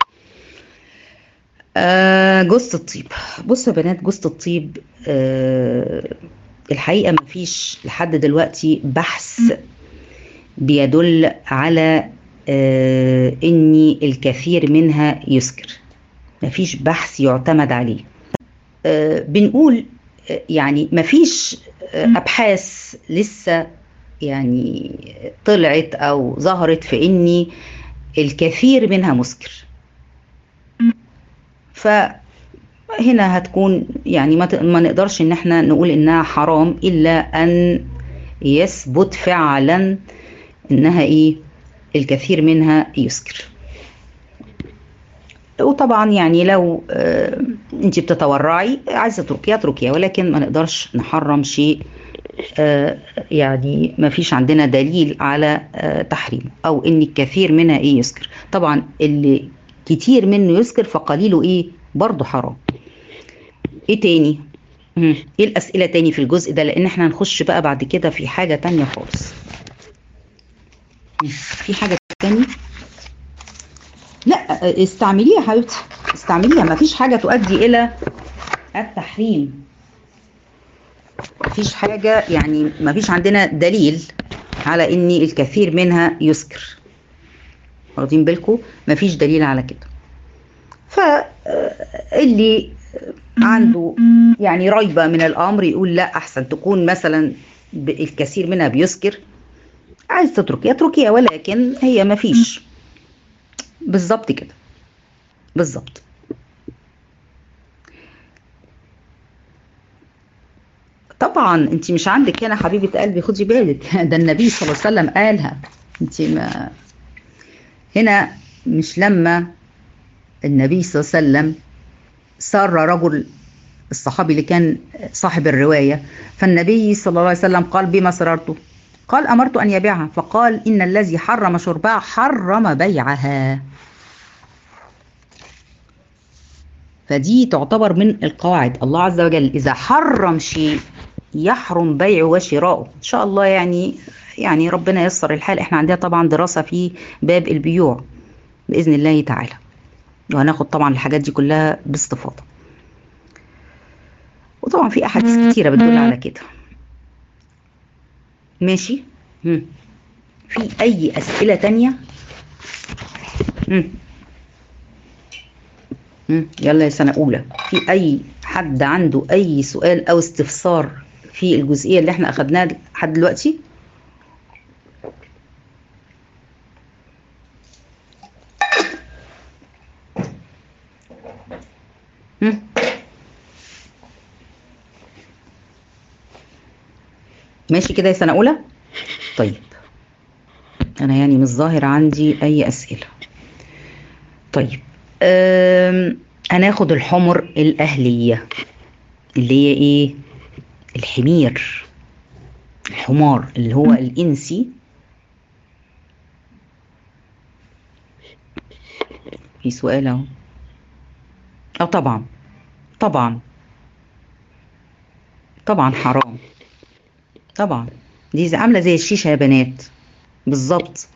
آه جوزة الطيب بصوا يا بنات جوزة الطيب آه الحقيقة مفيش لحد دلوقتي بحث بيدل على آه إن الكثير منها يسكر مفيش بحث يعتمد عليه آه بنقول آه يعني مفيش أبحاث لسه يعني طلعت أو ظهرت في إن الكثير منها مسكر فهنا هتكون يعني ما, ت- ما نقدرش ان احنا نقول انها حرام الا ان يثبت فعلا انها ايه الكثير منها يسكر وطبعا يعني لو آه انت بتتورعي عايزه تركيها تركيها ولكن ما نقدرش نحرم شيء آه يعني ما فيش عندنا دليل على آه تحريمه او ان الكثير منها ايه يسكر طبعا اللي كتير منه يسكر فقليله ايه برضه حرام ايه تاني مم. ايه الاسئله تاني في الجزء ده لان احنا هنخش بقى بعد كده في حاجه تانية خالص مم. في حاجه تاني لا استعمليها يا حبيبتي استعمليها ما فيش حاجه تؤدي الى التحريم ما فيش حاجه يعني ما فيش عندنا دليل على ان الكثير منها يسكر واخدين بالكم ما فيش دليل على كده فاللي عنده يعني ريبه من الامر يقول لا احسن تكون مثلا ب- الكثير منها بيسكر عايز تتركيها اتركيها ولكن هي ما فيش بالظبط كده بالظبط طبعا انت مش عندك هنا حبيبه قلبي خدي بالك ده النبي صلى الله عليه وسلم قالها انت ما هنا مش لما النبي صلى الله عليه وسلم سار رجل الصحابي اللي كان صاحب الروايه فالنبي صلى الله عليه وسلم قال بما سررته قال امرت ان يبيعها فقال ان الذي حرم شربها حرم بيعها فدي تعتبر من القواعد الله عز وجل اذا حرم شيء يحرم بيعه وشراؤه ان شاء الله يعني يعني ربنا ييسر الحال احنا عندنا طبعا دراسه في باب البيوع باذن الله تعالى وهناخد طبعا الحاجات دي كلها باستفاضه وطبعا في احاديث كتيره بتدل على كده ماشي مم. في اي اسئله تانية مم. مم. يلا يا سنه اولى في اي حد عنده اي سؤال او استفسار في الجزئيه اللي احنا اخدناها لحد دلوقتي مم. ماشي كده يا سنة أولى؟ طيب أنا يعني مش ظاهر عندي أي أسئلة طيب أم... هناخد الحمر الأهلية اللي هي إيه؟ الحمير الحمار اللي هو الإنسي في سؤال أهو اه طبعا طبعا طبعا حرام طبعا دي زي- عامله زي الشيشه يا بنات بالظبط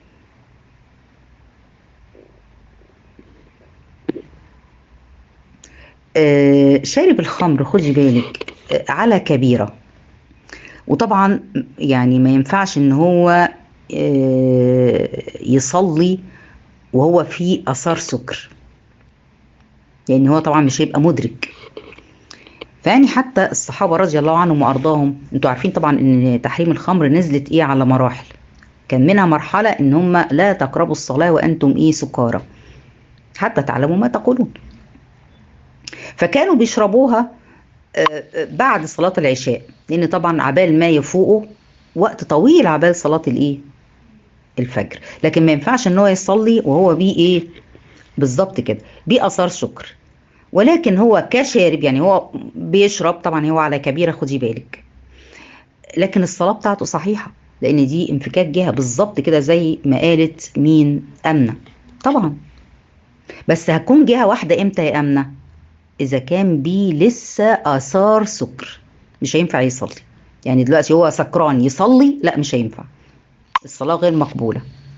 آه شارب الخمر خدي بالك آه على كبيره وطبعا يعني ما ينفعش ان هو آه يصلي وهو فيه اثار سكر لان هو طبعا مش هيبقى مدرك فيعني حتى الصحابه رضي الله عنهم وارضاهم انتوا عارفين طبعا ان تحريم الخمر نزلت ايه على مراحل كان منها مرحله ان هم لا تقربوا الصلاه وانتم ايه سكارى حتى تعلموا ما تقولون فكانوا بيشربوها آه، آه، بعد صلاه العشاء لان طبعا عبال ما يفوقوا وقت طويل عبال صلاه الايه الفجر لكن ما ينفعش ان هو يصلي وهو بيه ايه بالظبط كده بيه اثار سكر ولكن هو كشارب يعني هو بيشرب طبعا هو على كبيره خدي بالك لكن الصلاه بتاعته صحيحه لان دي انفكاك جهه بالظبط كده زي ما قالت مين امنه طبعا بس هتكون جهه واحده امتى يا امنه اذا كان بيه لسه اثار سكر مش هينفع يصلي يعني دلوقتي هو سكران يصلي لا مش هينفع الصلاه غير مقبوله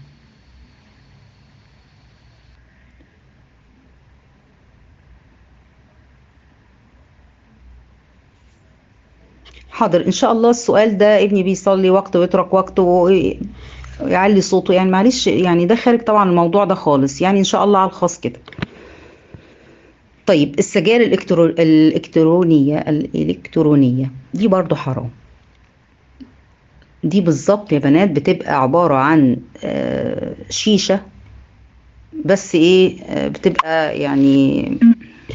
حاضر ان شاء الله السؤال ده ابني بيصلي وقت ويترك وقته ويعلي صوته يعني معلش يعني ده خارج طبعا الموضوع ده خالص يعني ان شاء الله على الخاص كده طيب السجائر الإلكترو... الإلكترونية الإلكترونية دي برضو حرام دي بالظبط يا بنات بتبقى عبارة عن آه، شيشة بس ايه آه، بتبقى يعني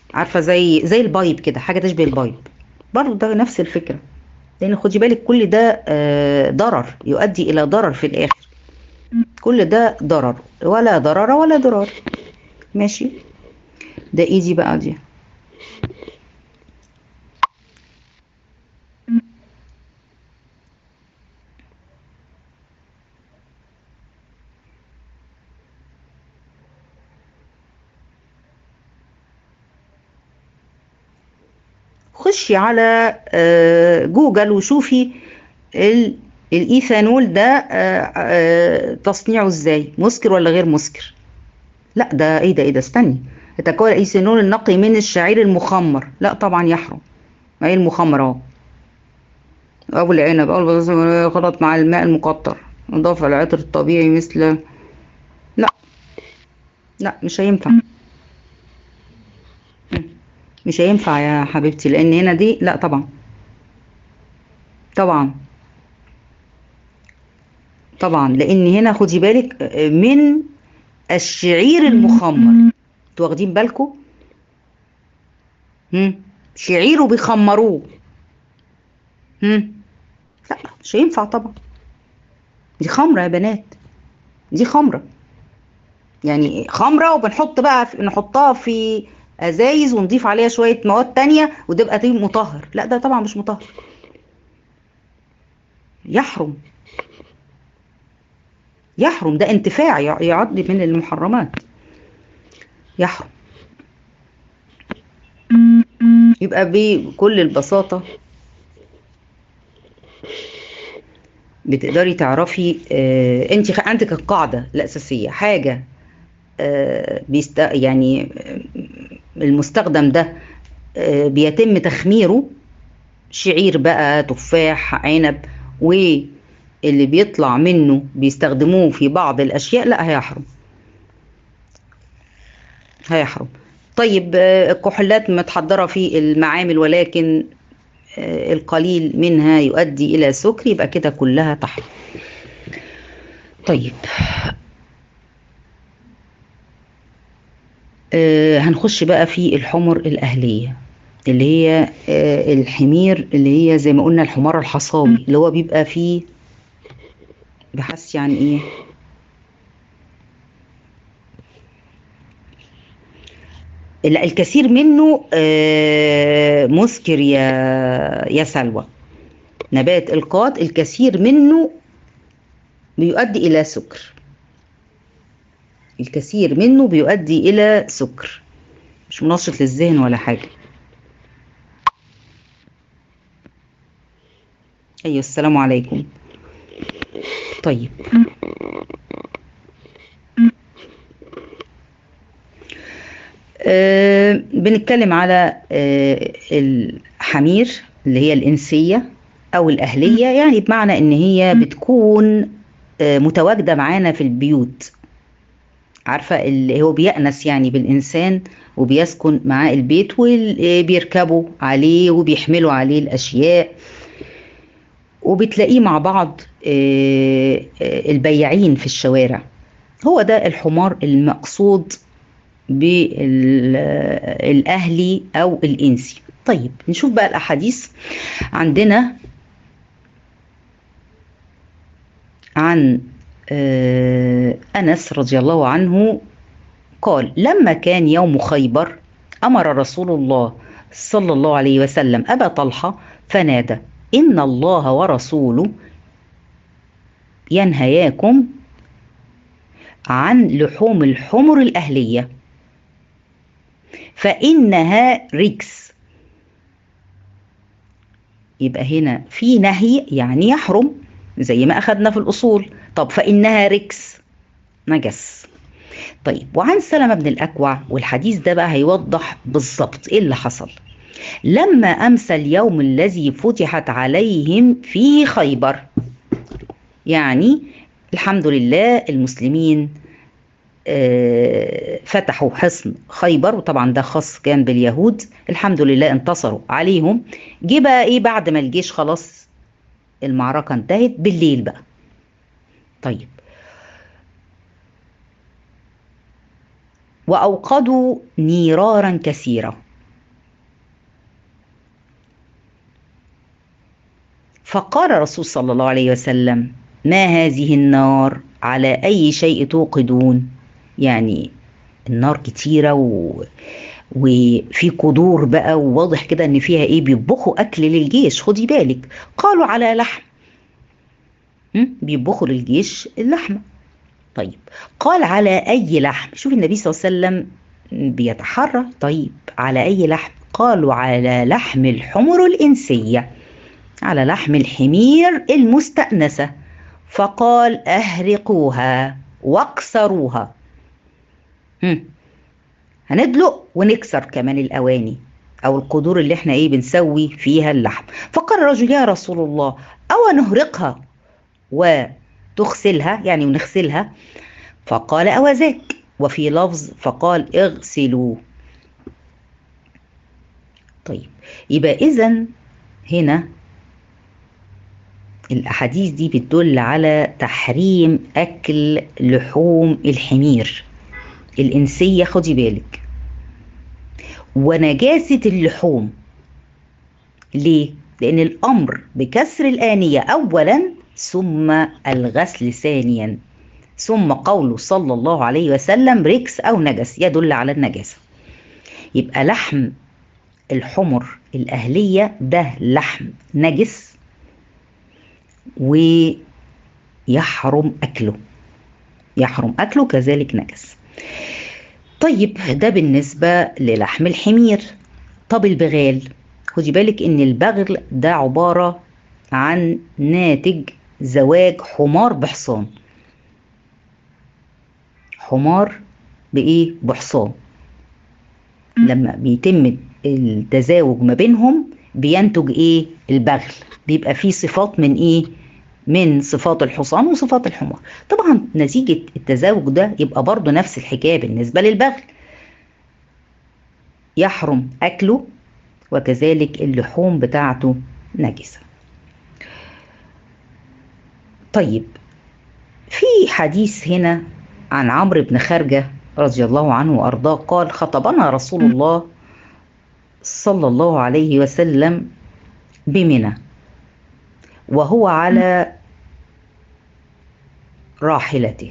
عارفه زي زي البايب كده حاجه تشبه البايب برضه ده نفس الفكره لان خدي بالك كل ده آه، ضرر يؤدي الى ضرر في الاخر كل ده ضرر ولا ضرر ولا ضرار ماشي ده ايدي بقى دي خشي على آه، جوجل وشوفي ال- الايثانول ده آه، آه، تصنيعه ازاي مسكر ولا غير مسكر لا ده ايه ده ايه ده استني يتكون الايثانول النقي من الشعير المخمر لا طبعا يحرم ما هي المخمر اهو أو العنب أو البطاطس خلط مع الماء المقطر إضافة العطر الطبيعي مثل لا لا مش هينفع مم. مش هينفع يا حبيبتي لأن هنا دي لا طبعا طبعا طبعا لأن هنا خدي بالك آه، من الشعير المخمر انتوا واخدين بالكم هم شعيره بيخمروه هم لا مش هينفع طبعا دي خمرة يا بنات دي خمرة يعني خمرة وبنحط بقى في نحطها في ازايز ونضيف عليها شوية مواد تانية وتبقى دي مطهر لا ده طبعا مش مطهر يحرم يحرم ده انتفاع يع- يعد من المحرمات يحرم يبقى بكل البساطة بتقدري تعرفي آه انت خ- عندك القاعدة الأساسية حاجة آه بيست يعني آه، المستخدم ده آه بيتم تخميره شعير بقى تفاح عنب واللي بيطلع منه بيستخدموه في بعض الأشياء لا هيحرم هيحرم طيب آه، الكحولات متحضرة في المعامل ولكن آه، القليل منها يؤدي إلى سكر يبقى كده كلها تحرم طيب آه، هنخش بقى في الحمر الأهلية اللي هي آه، الحمير اللي هي زي ما قلنا الحمار الحصاوي اللي هو بيبقى فيه بحثي عن ايه لا الكثير منه آه، مسكر يا يا سلوى نبات القاط الكثير منه بيؤدي إلى سكر الكثير منه بيؤدي إلى سكر مش منشط للذهن ولا حاجة أيوة السلام عليكم طيب آه بنتكلم على آه الحمير اللي هي الإنسية أو الأهلية يعني بمعنى إن هي بتكون آه متواجدة معانا في البيوت عارفة اللي هو بيأنس يعني بالإنسان وبيسكن معاه البيت وبيركبوا عليه وبيحملوا عليه الأشياء وبتلاقيه مع بعض آه، آه، البياعين في الشوارع هو ده الحمار المقصود بالأهلي أو الإنسي طيب نشوف بقى الأحاديث عندنا عن آه، أنس رضي الله عنه قال لما كان يوم خيبر أمر رسول الله صلى الله عليه وسلم أبا طلحة فنادى إن الله ورسوله ينهياكم عن لحوم الحمر الأهلية فإنها رجس يبقى هنا في نهي يعني يحرم زي ما أخذنا في الأصول طب فإنها رجس نجس طيب وعن سلمة بن الأكوع والحديث ده بقى هيوضح بالظبط إيه اللي حصل لما أمسى اليوم الذي فتحت عليهم في خيبر يعني الحمد لله المسلمين آه، فتحوا حصن خيبر وطبعا ده خاص كان باليهود الحمد لله انتصروا عليهم جه بقى ايه بعد ما الجيش خلاص المعركة انتهت بالليل بقى طيب وأوقدوا نيرارا كثيرة فقال الرسول صلى الله عليه وسلم ما هذه النار على أي شيء توقدون يعني النار كتيرة و... وفي قدور بقى وواضح كده ان فيها ايه بيطبخوا اكل للجيش خدي بالك قالوا على لحم بيطبخوا للجيش اللحمه طيب قال على اي لحم شوف النبي صلى الله عليه وسلم بيتحرى طيب على اي لحم قالوا على لحم الحمر الانسيه على لحم الحمير المستأنسة فقال أهرقوها واكسروها هندلق ونكسر كمان الأواني أو القدور اللي احنا ايه بنسوي فيها اللحم فقال الرجل يا رسول الله أو نهرقها وتغسلها يعني ونغسلها فقال أوذاك وفي لفظ فقال اغسلوا طيب يبقى إذا هنا الأحاديث دي بتدل على تحريم أكل لحوم الحمير الإنسية خدي بالك ونجاسة اللحوم ليه؟ لأن الأمر بكسر الآنية أولا ثم الغسل ثانيا ثم قوله صلى الله عليه وسلم ركس أو نجس يدل على النجاسة يبقى لحم الحمر الأهلية ده لحم نجس ويحرم أكله يحرم أكله كذلك نجس طيب ده بالنسبة للحم الحمير طب البغال خدي بالك ان البغل ده عبارة عن ناتج زواج حمار بحصان حمار بايه بحصان لما بيتم التزاوج ما بينهم بينتج ايه البغل بيبقى فيه صفات من ايه من صفات الحصان وصفات الحمار طبعا نتيجة التزاوج ده يبقى برضو نفس الحكاية بالنسبة للبغل يحرم أكله وكذلك اللحوم بتاعته نجسة طيب في حديث هنا عن عمرو بن خارجة رضي الله عنه وأرضاه قال خطبنا رسول الله صلى الله عليه وسلم بمنى وهو على راحلته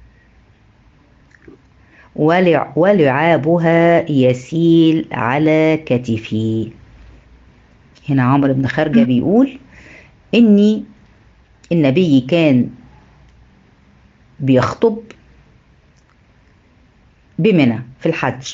ولع ولعابها يسيل على كتفي هنا عمرو بن خارجة بيقول إني النبي كان بيخطب بمنى في الحج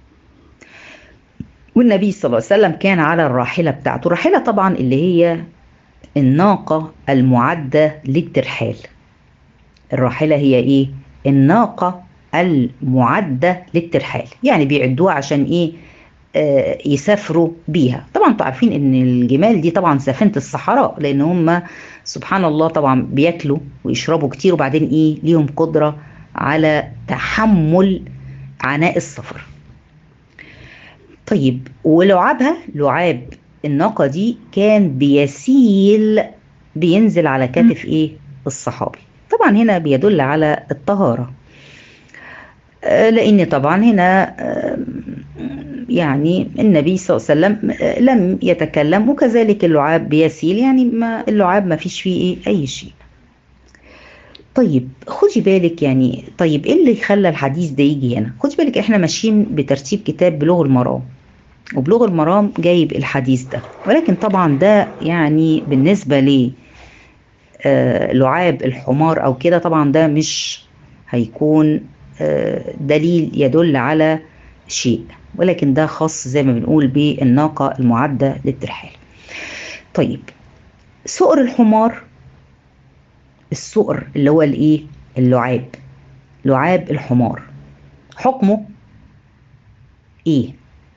والنبي صلى الله عليه وسلم كان على الراحلة بتاعته الراحلة طبعا اللي هي الناقة المعدة للترحال الراحلة هي ايه الناقة المعدة للترحال يعني بيعدوها عشان ايه آه يسافروا بيها طبعا انتوا عارفين ان الجمال دي طبعا سفينة الصحراء لان هم سبحان الله طبعا بياكلوا ويشربوا كتير وبعدين ايه ليهم قدرة على تحمل عناء السفر طيب ولعابها لعاب الناقة دي كان بيسيل بينزل على كتف ايه الصحابي طبعا هنا بيدل على الطهارة لأن طبعا هنا يعني النبي صلى الله عليه وسلم لم يتكلم وكذلك اللعاب بيسيل يعني ما اللعاب ما فيش فيه ايه أي شيء طيب خدي بالك يعني طيب ايه اللي خلى الحديث ده يجي هنا خدي بالك احنا ماشيين بترتيب كتاب بلوغ المرام وبلوغ المرام جايب الحديث ده ولكن طبعا ده يعني بالنسبة ل آه لعاب الحمار او كده طبعا ده مش هيكون آه دليل يدل على شيء ولكن ده خاص زي ما بنقول بالناقة المعدة للترحال طيب سؤر الحمار السؤر اللي هو الايه اللعاب لعاب الحمار حكمه ايه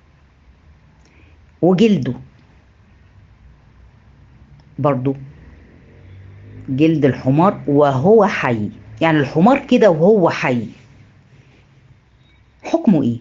وجلده برضو جلد الحمار وهو حي يعني الحمار كده وهو حي حكمه ايه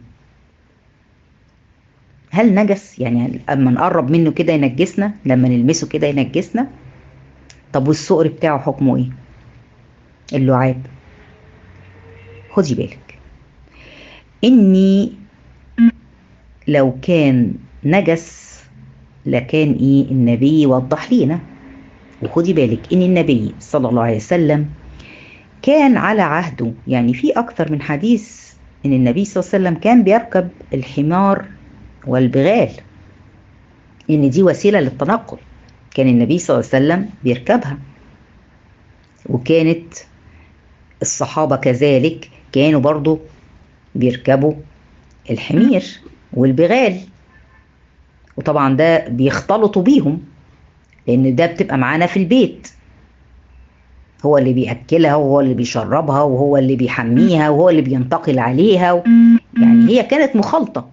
هل نجس يعني اما نقرب منه كده ينجسنا لما نلمسه كده ينجسنا طب والسؤر بتاعه حكمه ايه اللعاب خدي بالك اني لو كان نجس لكان ايه النبي وضح لينا وخدي بالك ان النبي صلى الله عليه وسلم كان على عهده يعني في اكثر من حديث ان النبي صلى الله عليه وسلم كان بيركب الحمار والبغال ان دي وسيله للتنقل كان النبي صلى الله عليه وسلم بيركبها وكانت الصحابه كذلك كانوا برضو بيركبوا الحمير والبغال وطبعا ده بيختلطوا بيهم لان ده بتبقى معانا في البيت هو اللي بيأكلها وهو اللي بيشربها وهو اللي بيحميها وهو اللي بينتقل عليها و... يعني هي كانت مخالطة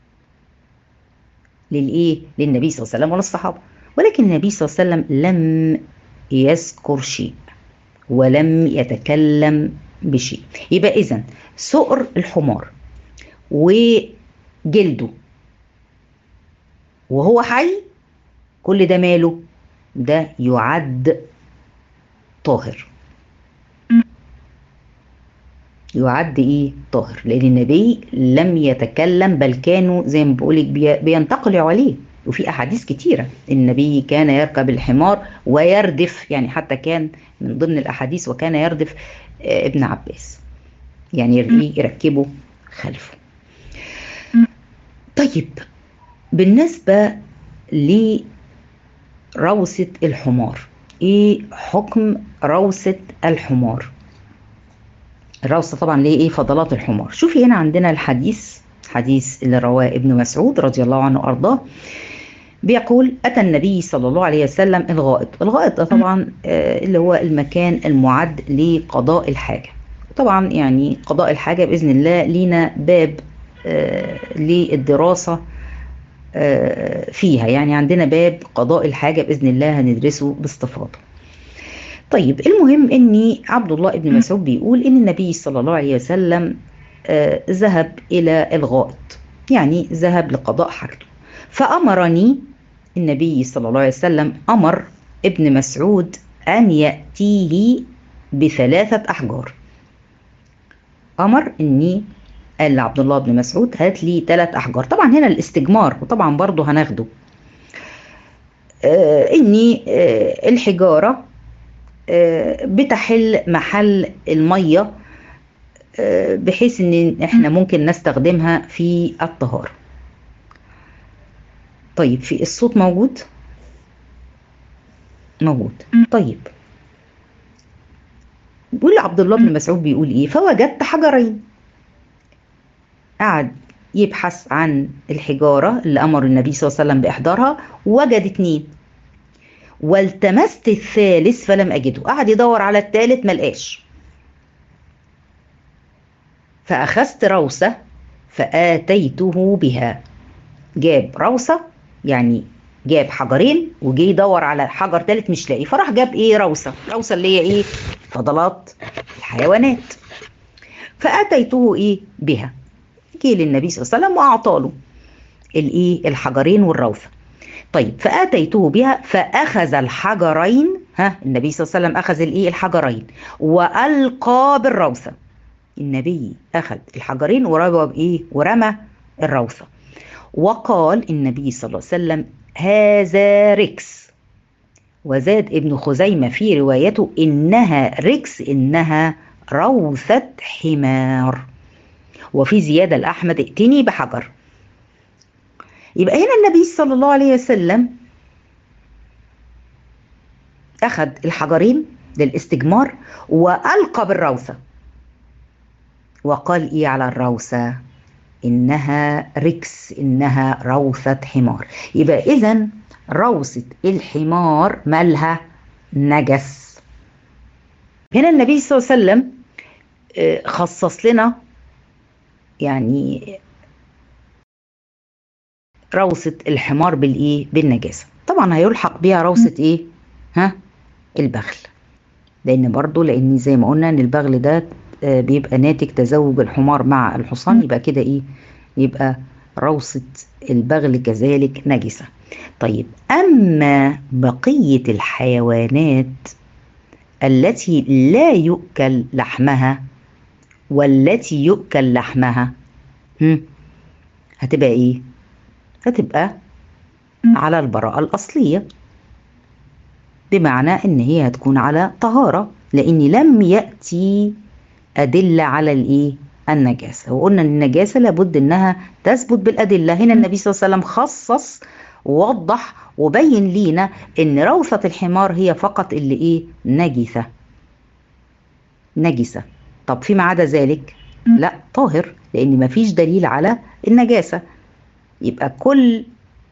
للإيه؟ للنبي صلى الله عليه وسلم وللصحابة ولكن النبي صلى الله عليه وسلم لم يذكر شيء ولم يتكلم بشيء يبقى إذا سؤر الحمار وجلده وهو حي كل ده ماله ده يعد طاهر يعد ايه طاهر لان النبي لم يتكلم بل كانوا زي ما بقولك بينتقلوا عليه وفي احاديث كتيره النبي كان يركب الحمار ويردف يعني حتى كان من ضمن الاحاديث وكان يردف ابن عباس يعني يركبه خلفه طيب بالنسبه لروثه الحمار ايه حكم روثة الحمار الروثة طبعا ليه ايه فضلات الحمار شوفي هنا عندنا الحديث حديث اللي رواه ابن مسعود رضي الله عنه وارضاه بيقول اتى النبي صلى الله عليه وسلم الغائط الغائط طبعا آه اللي هو المكان المعد لقضاء الحاجه طبعا يعني قضاء الحاجه باذن الله لينا باب آه للدراسه فيها يعني عندنا باب قضاء الحاجة بإذن الله هندرسه باستفاضة طيب المهم أني عبد الله بن مسعود بيقول أن النبي صلى الله عليه وسلم ذهب إلى الغائط يعني ذهب لقضاء حاجته فأمرني النبي صلى الله عليه وسلم أمر ابن مسعود أن يأتيه بثلاثة أحجار أمر أني قال لعبد الله بن مسعود هات لي ثلاث احجار طبعا هنا الاستجمار وطبعا برضه هناخده آه اني آه الحجاره آه بتحل محل الميه آه بحيث ان احنا ممكن نستخدمها في الطهاره طيب في الصوت موجود موجود طيب بيقول عبد الله بن مسعود بيقول ايه فوجدت حجرين قعد يبحث عن الحجارة اللي أمر النبي صلى الله عليه وسلم بإحضارها وجد اتنين والتمست الثالث فلم أجده قعد يدور على الثالث ملقاش فأخذت روسة فآتيته بها جاب روسة يعني جاب حجرين وجي يدور على حجر ثالث مش لاقي فراح جاب ايه روسة روسة اللي هي ايه فضلات الحيوانات فأتيته ايه بها جه للنبي صلى الله عليه وسلم واعطى له الايه الحجرين والروثه طيب فاتيته بها فاخذ الحجرين ها النبي صلى الله عليه وسلم اخذ الايه الحجرين والقى بالروثه النبي اخذ الحجرين ورمى بايه ورمى الروثه وقال النبي صلى الله عليه وسلم هذا ركس وزاد ابن خزيمه في روايته انها ركس انها روثه حمار وفي زيادة الأحمد ائتني بحجر يبقى هنا النبي صلى الله عليه وسلم أخذ الحجرين للاستجمار وألقى بالروثة وقال إيه على الروثة إنها ركس إنها روثة حمار يبقى إذا روثة الحمار مالها نجس هنا النبي صلى الله عليه وسلم خصص لنا يعني روثة الحمار بالايه بالنجاسة طبعا هيلحق بيها روثة ايه ها البغل لان برضو لان زي ما قلنا ان البغل ده بيبقى ناتج تزوج الحمار مع الحصان يبقى كده ايه يبقى روثة البغل كذلك نجسة طيب اما بقية الحيوانات التي لا يؤكل لحمها والتي يؤكل لحمها هم هتبقى ايه هتبقى على البراءة الأصلية بمعنى ان هي هتكون على طهارة لان لم يأتي أدلة على الايه النجاسة وقلنا ان النجاسة لابد انها تثبت بالأدلة هنا النبي صلى الله عليه وسلم خصص ووضح وبين لينا ان روثة الحمار هي فقط اللي ايه نجسة نجسة طب فيما عدا ذلك لا طاهر لان مفيش دليل على النجاسة يبقى كل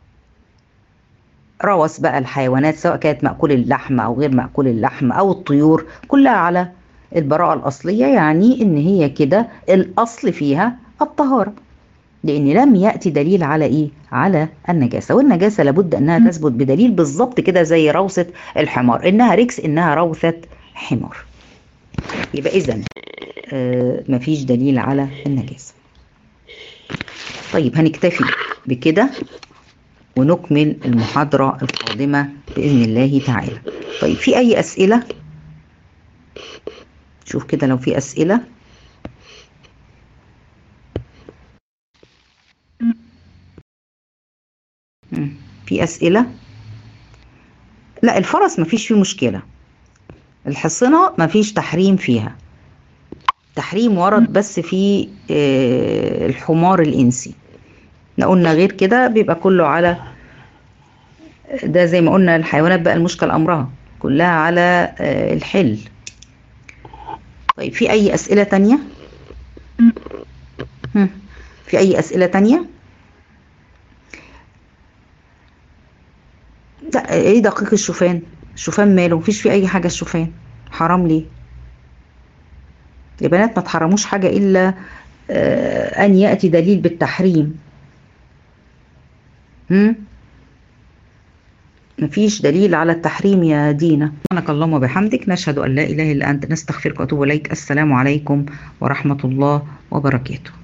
روث بقى الحيوانات سواء كانت مأكول اللحم أو غير مأكول اللحم أو الطيور كلها على البراءة الأصلية يعني إن هي كده الأصل فيها الطهارة لأن لم يأتي دليل على إيه؟ على النجاسة والنجاسة لابد أنها تثبت بدليل بالظبط كده زي روثة الحمار إنها ركس إنها روثة حمار يبقى إذا آه مفيش دليل على النجاسة طيب هنكتفي بكده ونكمل المحاضرة القادمة بإذن الله تعالى طيب في أي أسئلة شوف كده لو في أسئلة في أسئلة لا الفرس مفيش فيه مشكلة الحصنة مفيش تحريم فيها تحريم ورد بس في الحمار الإنسي احنا قلنا غير كده بيبقى كله على ده زي ما قلنا الحيوانات بقى المشكل أمرها كلها على الحل طيب في أي أسئلة تانية في أي أسئلة تانية لا ايه دقيق الشوفان الشوفان ماله مفيش فيه اي حاجه الشوفان حرام ليه يا بنات ما تحرموش حاجه الا آه ان ياتي دليل بالتحريم هم مفيش دليل على التحريم يا دينا سبحانك اللهم وبحمدك نشهد ان لا اله الا انت نستغفرك واتوب اليك السلام عليكم ورحمه الله وبركاته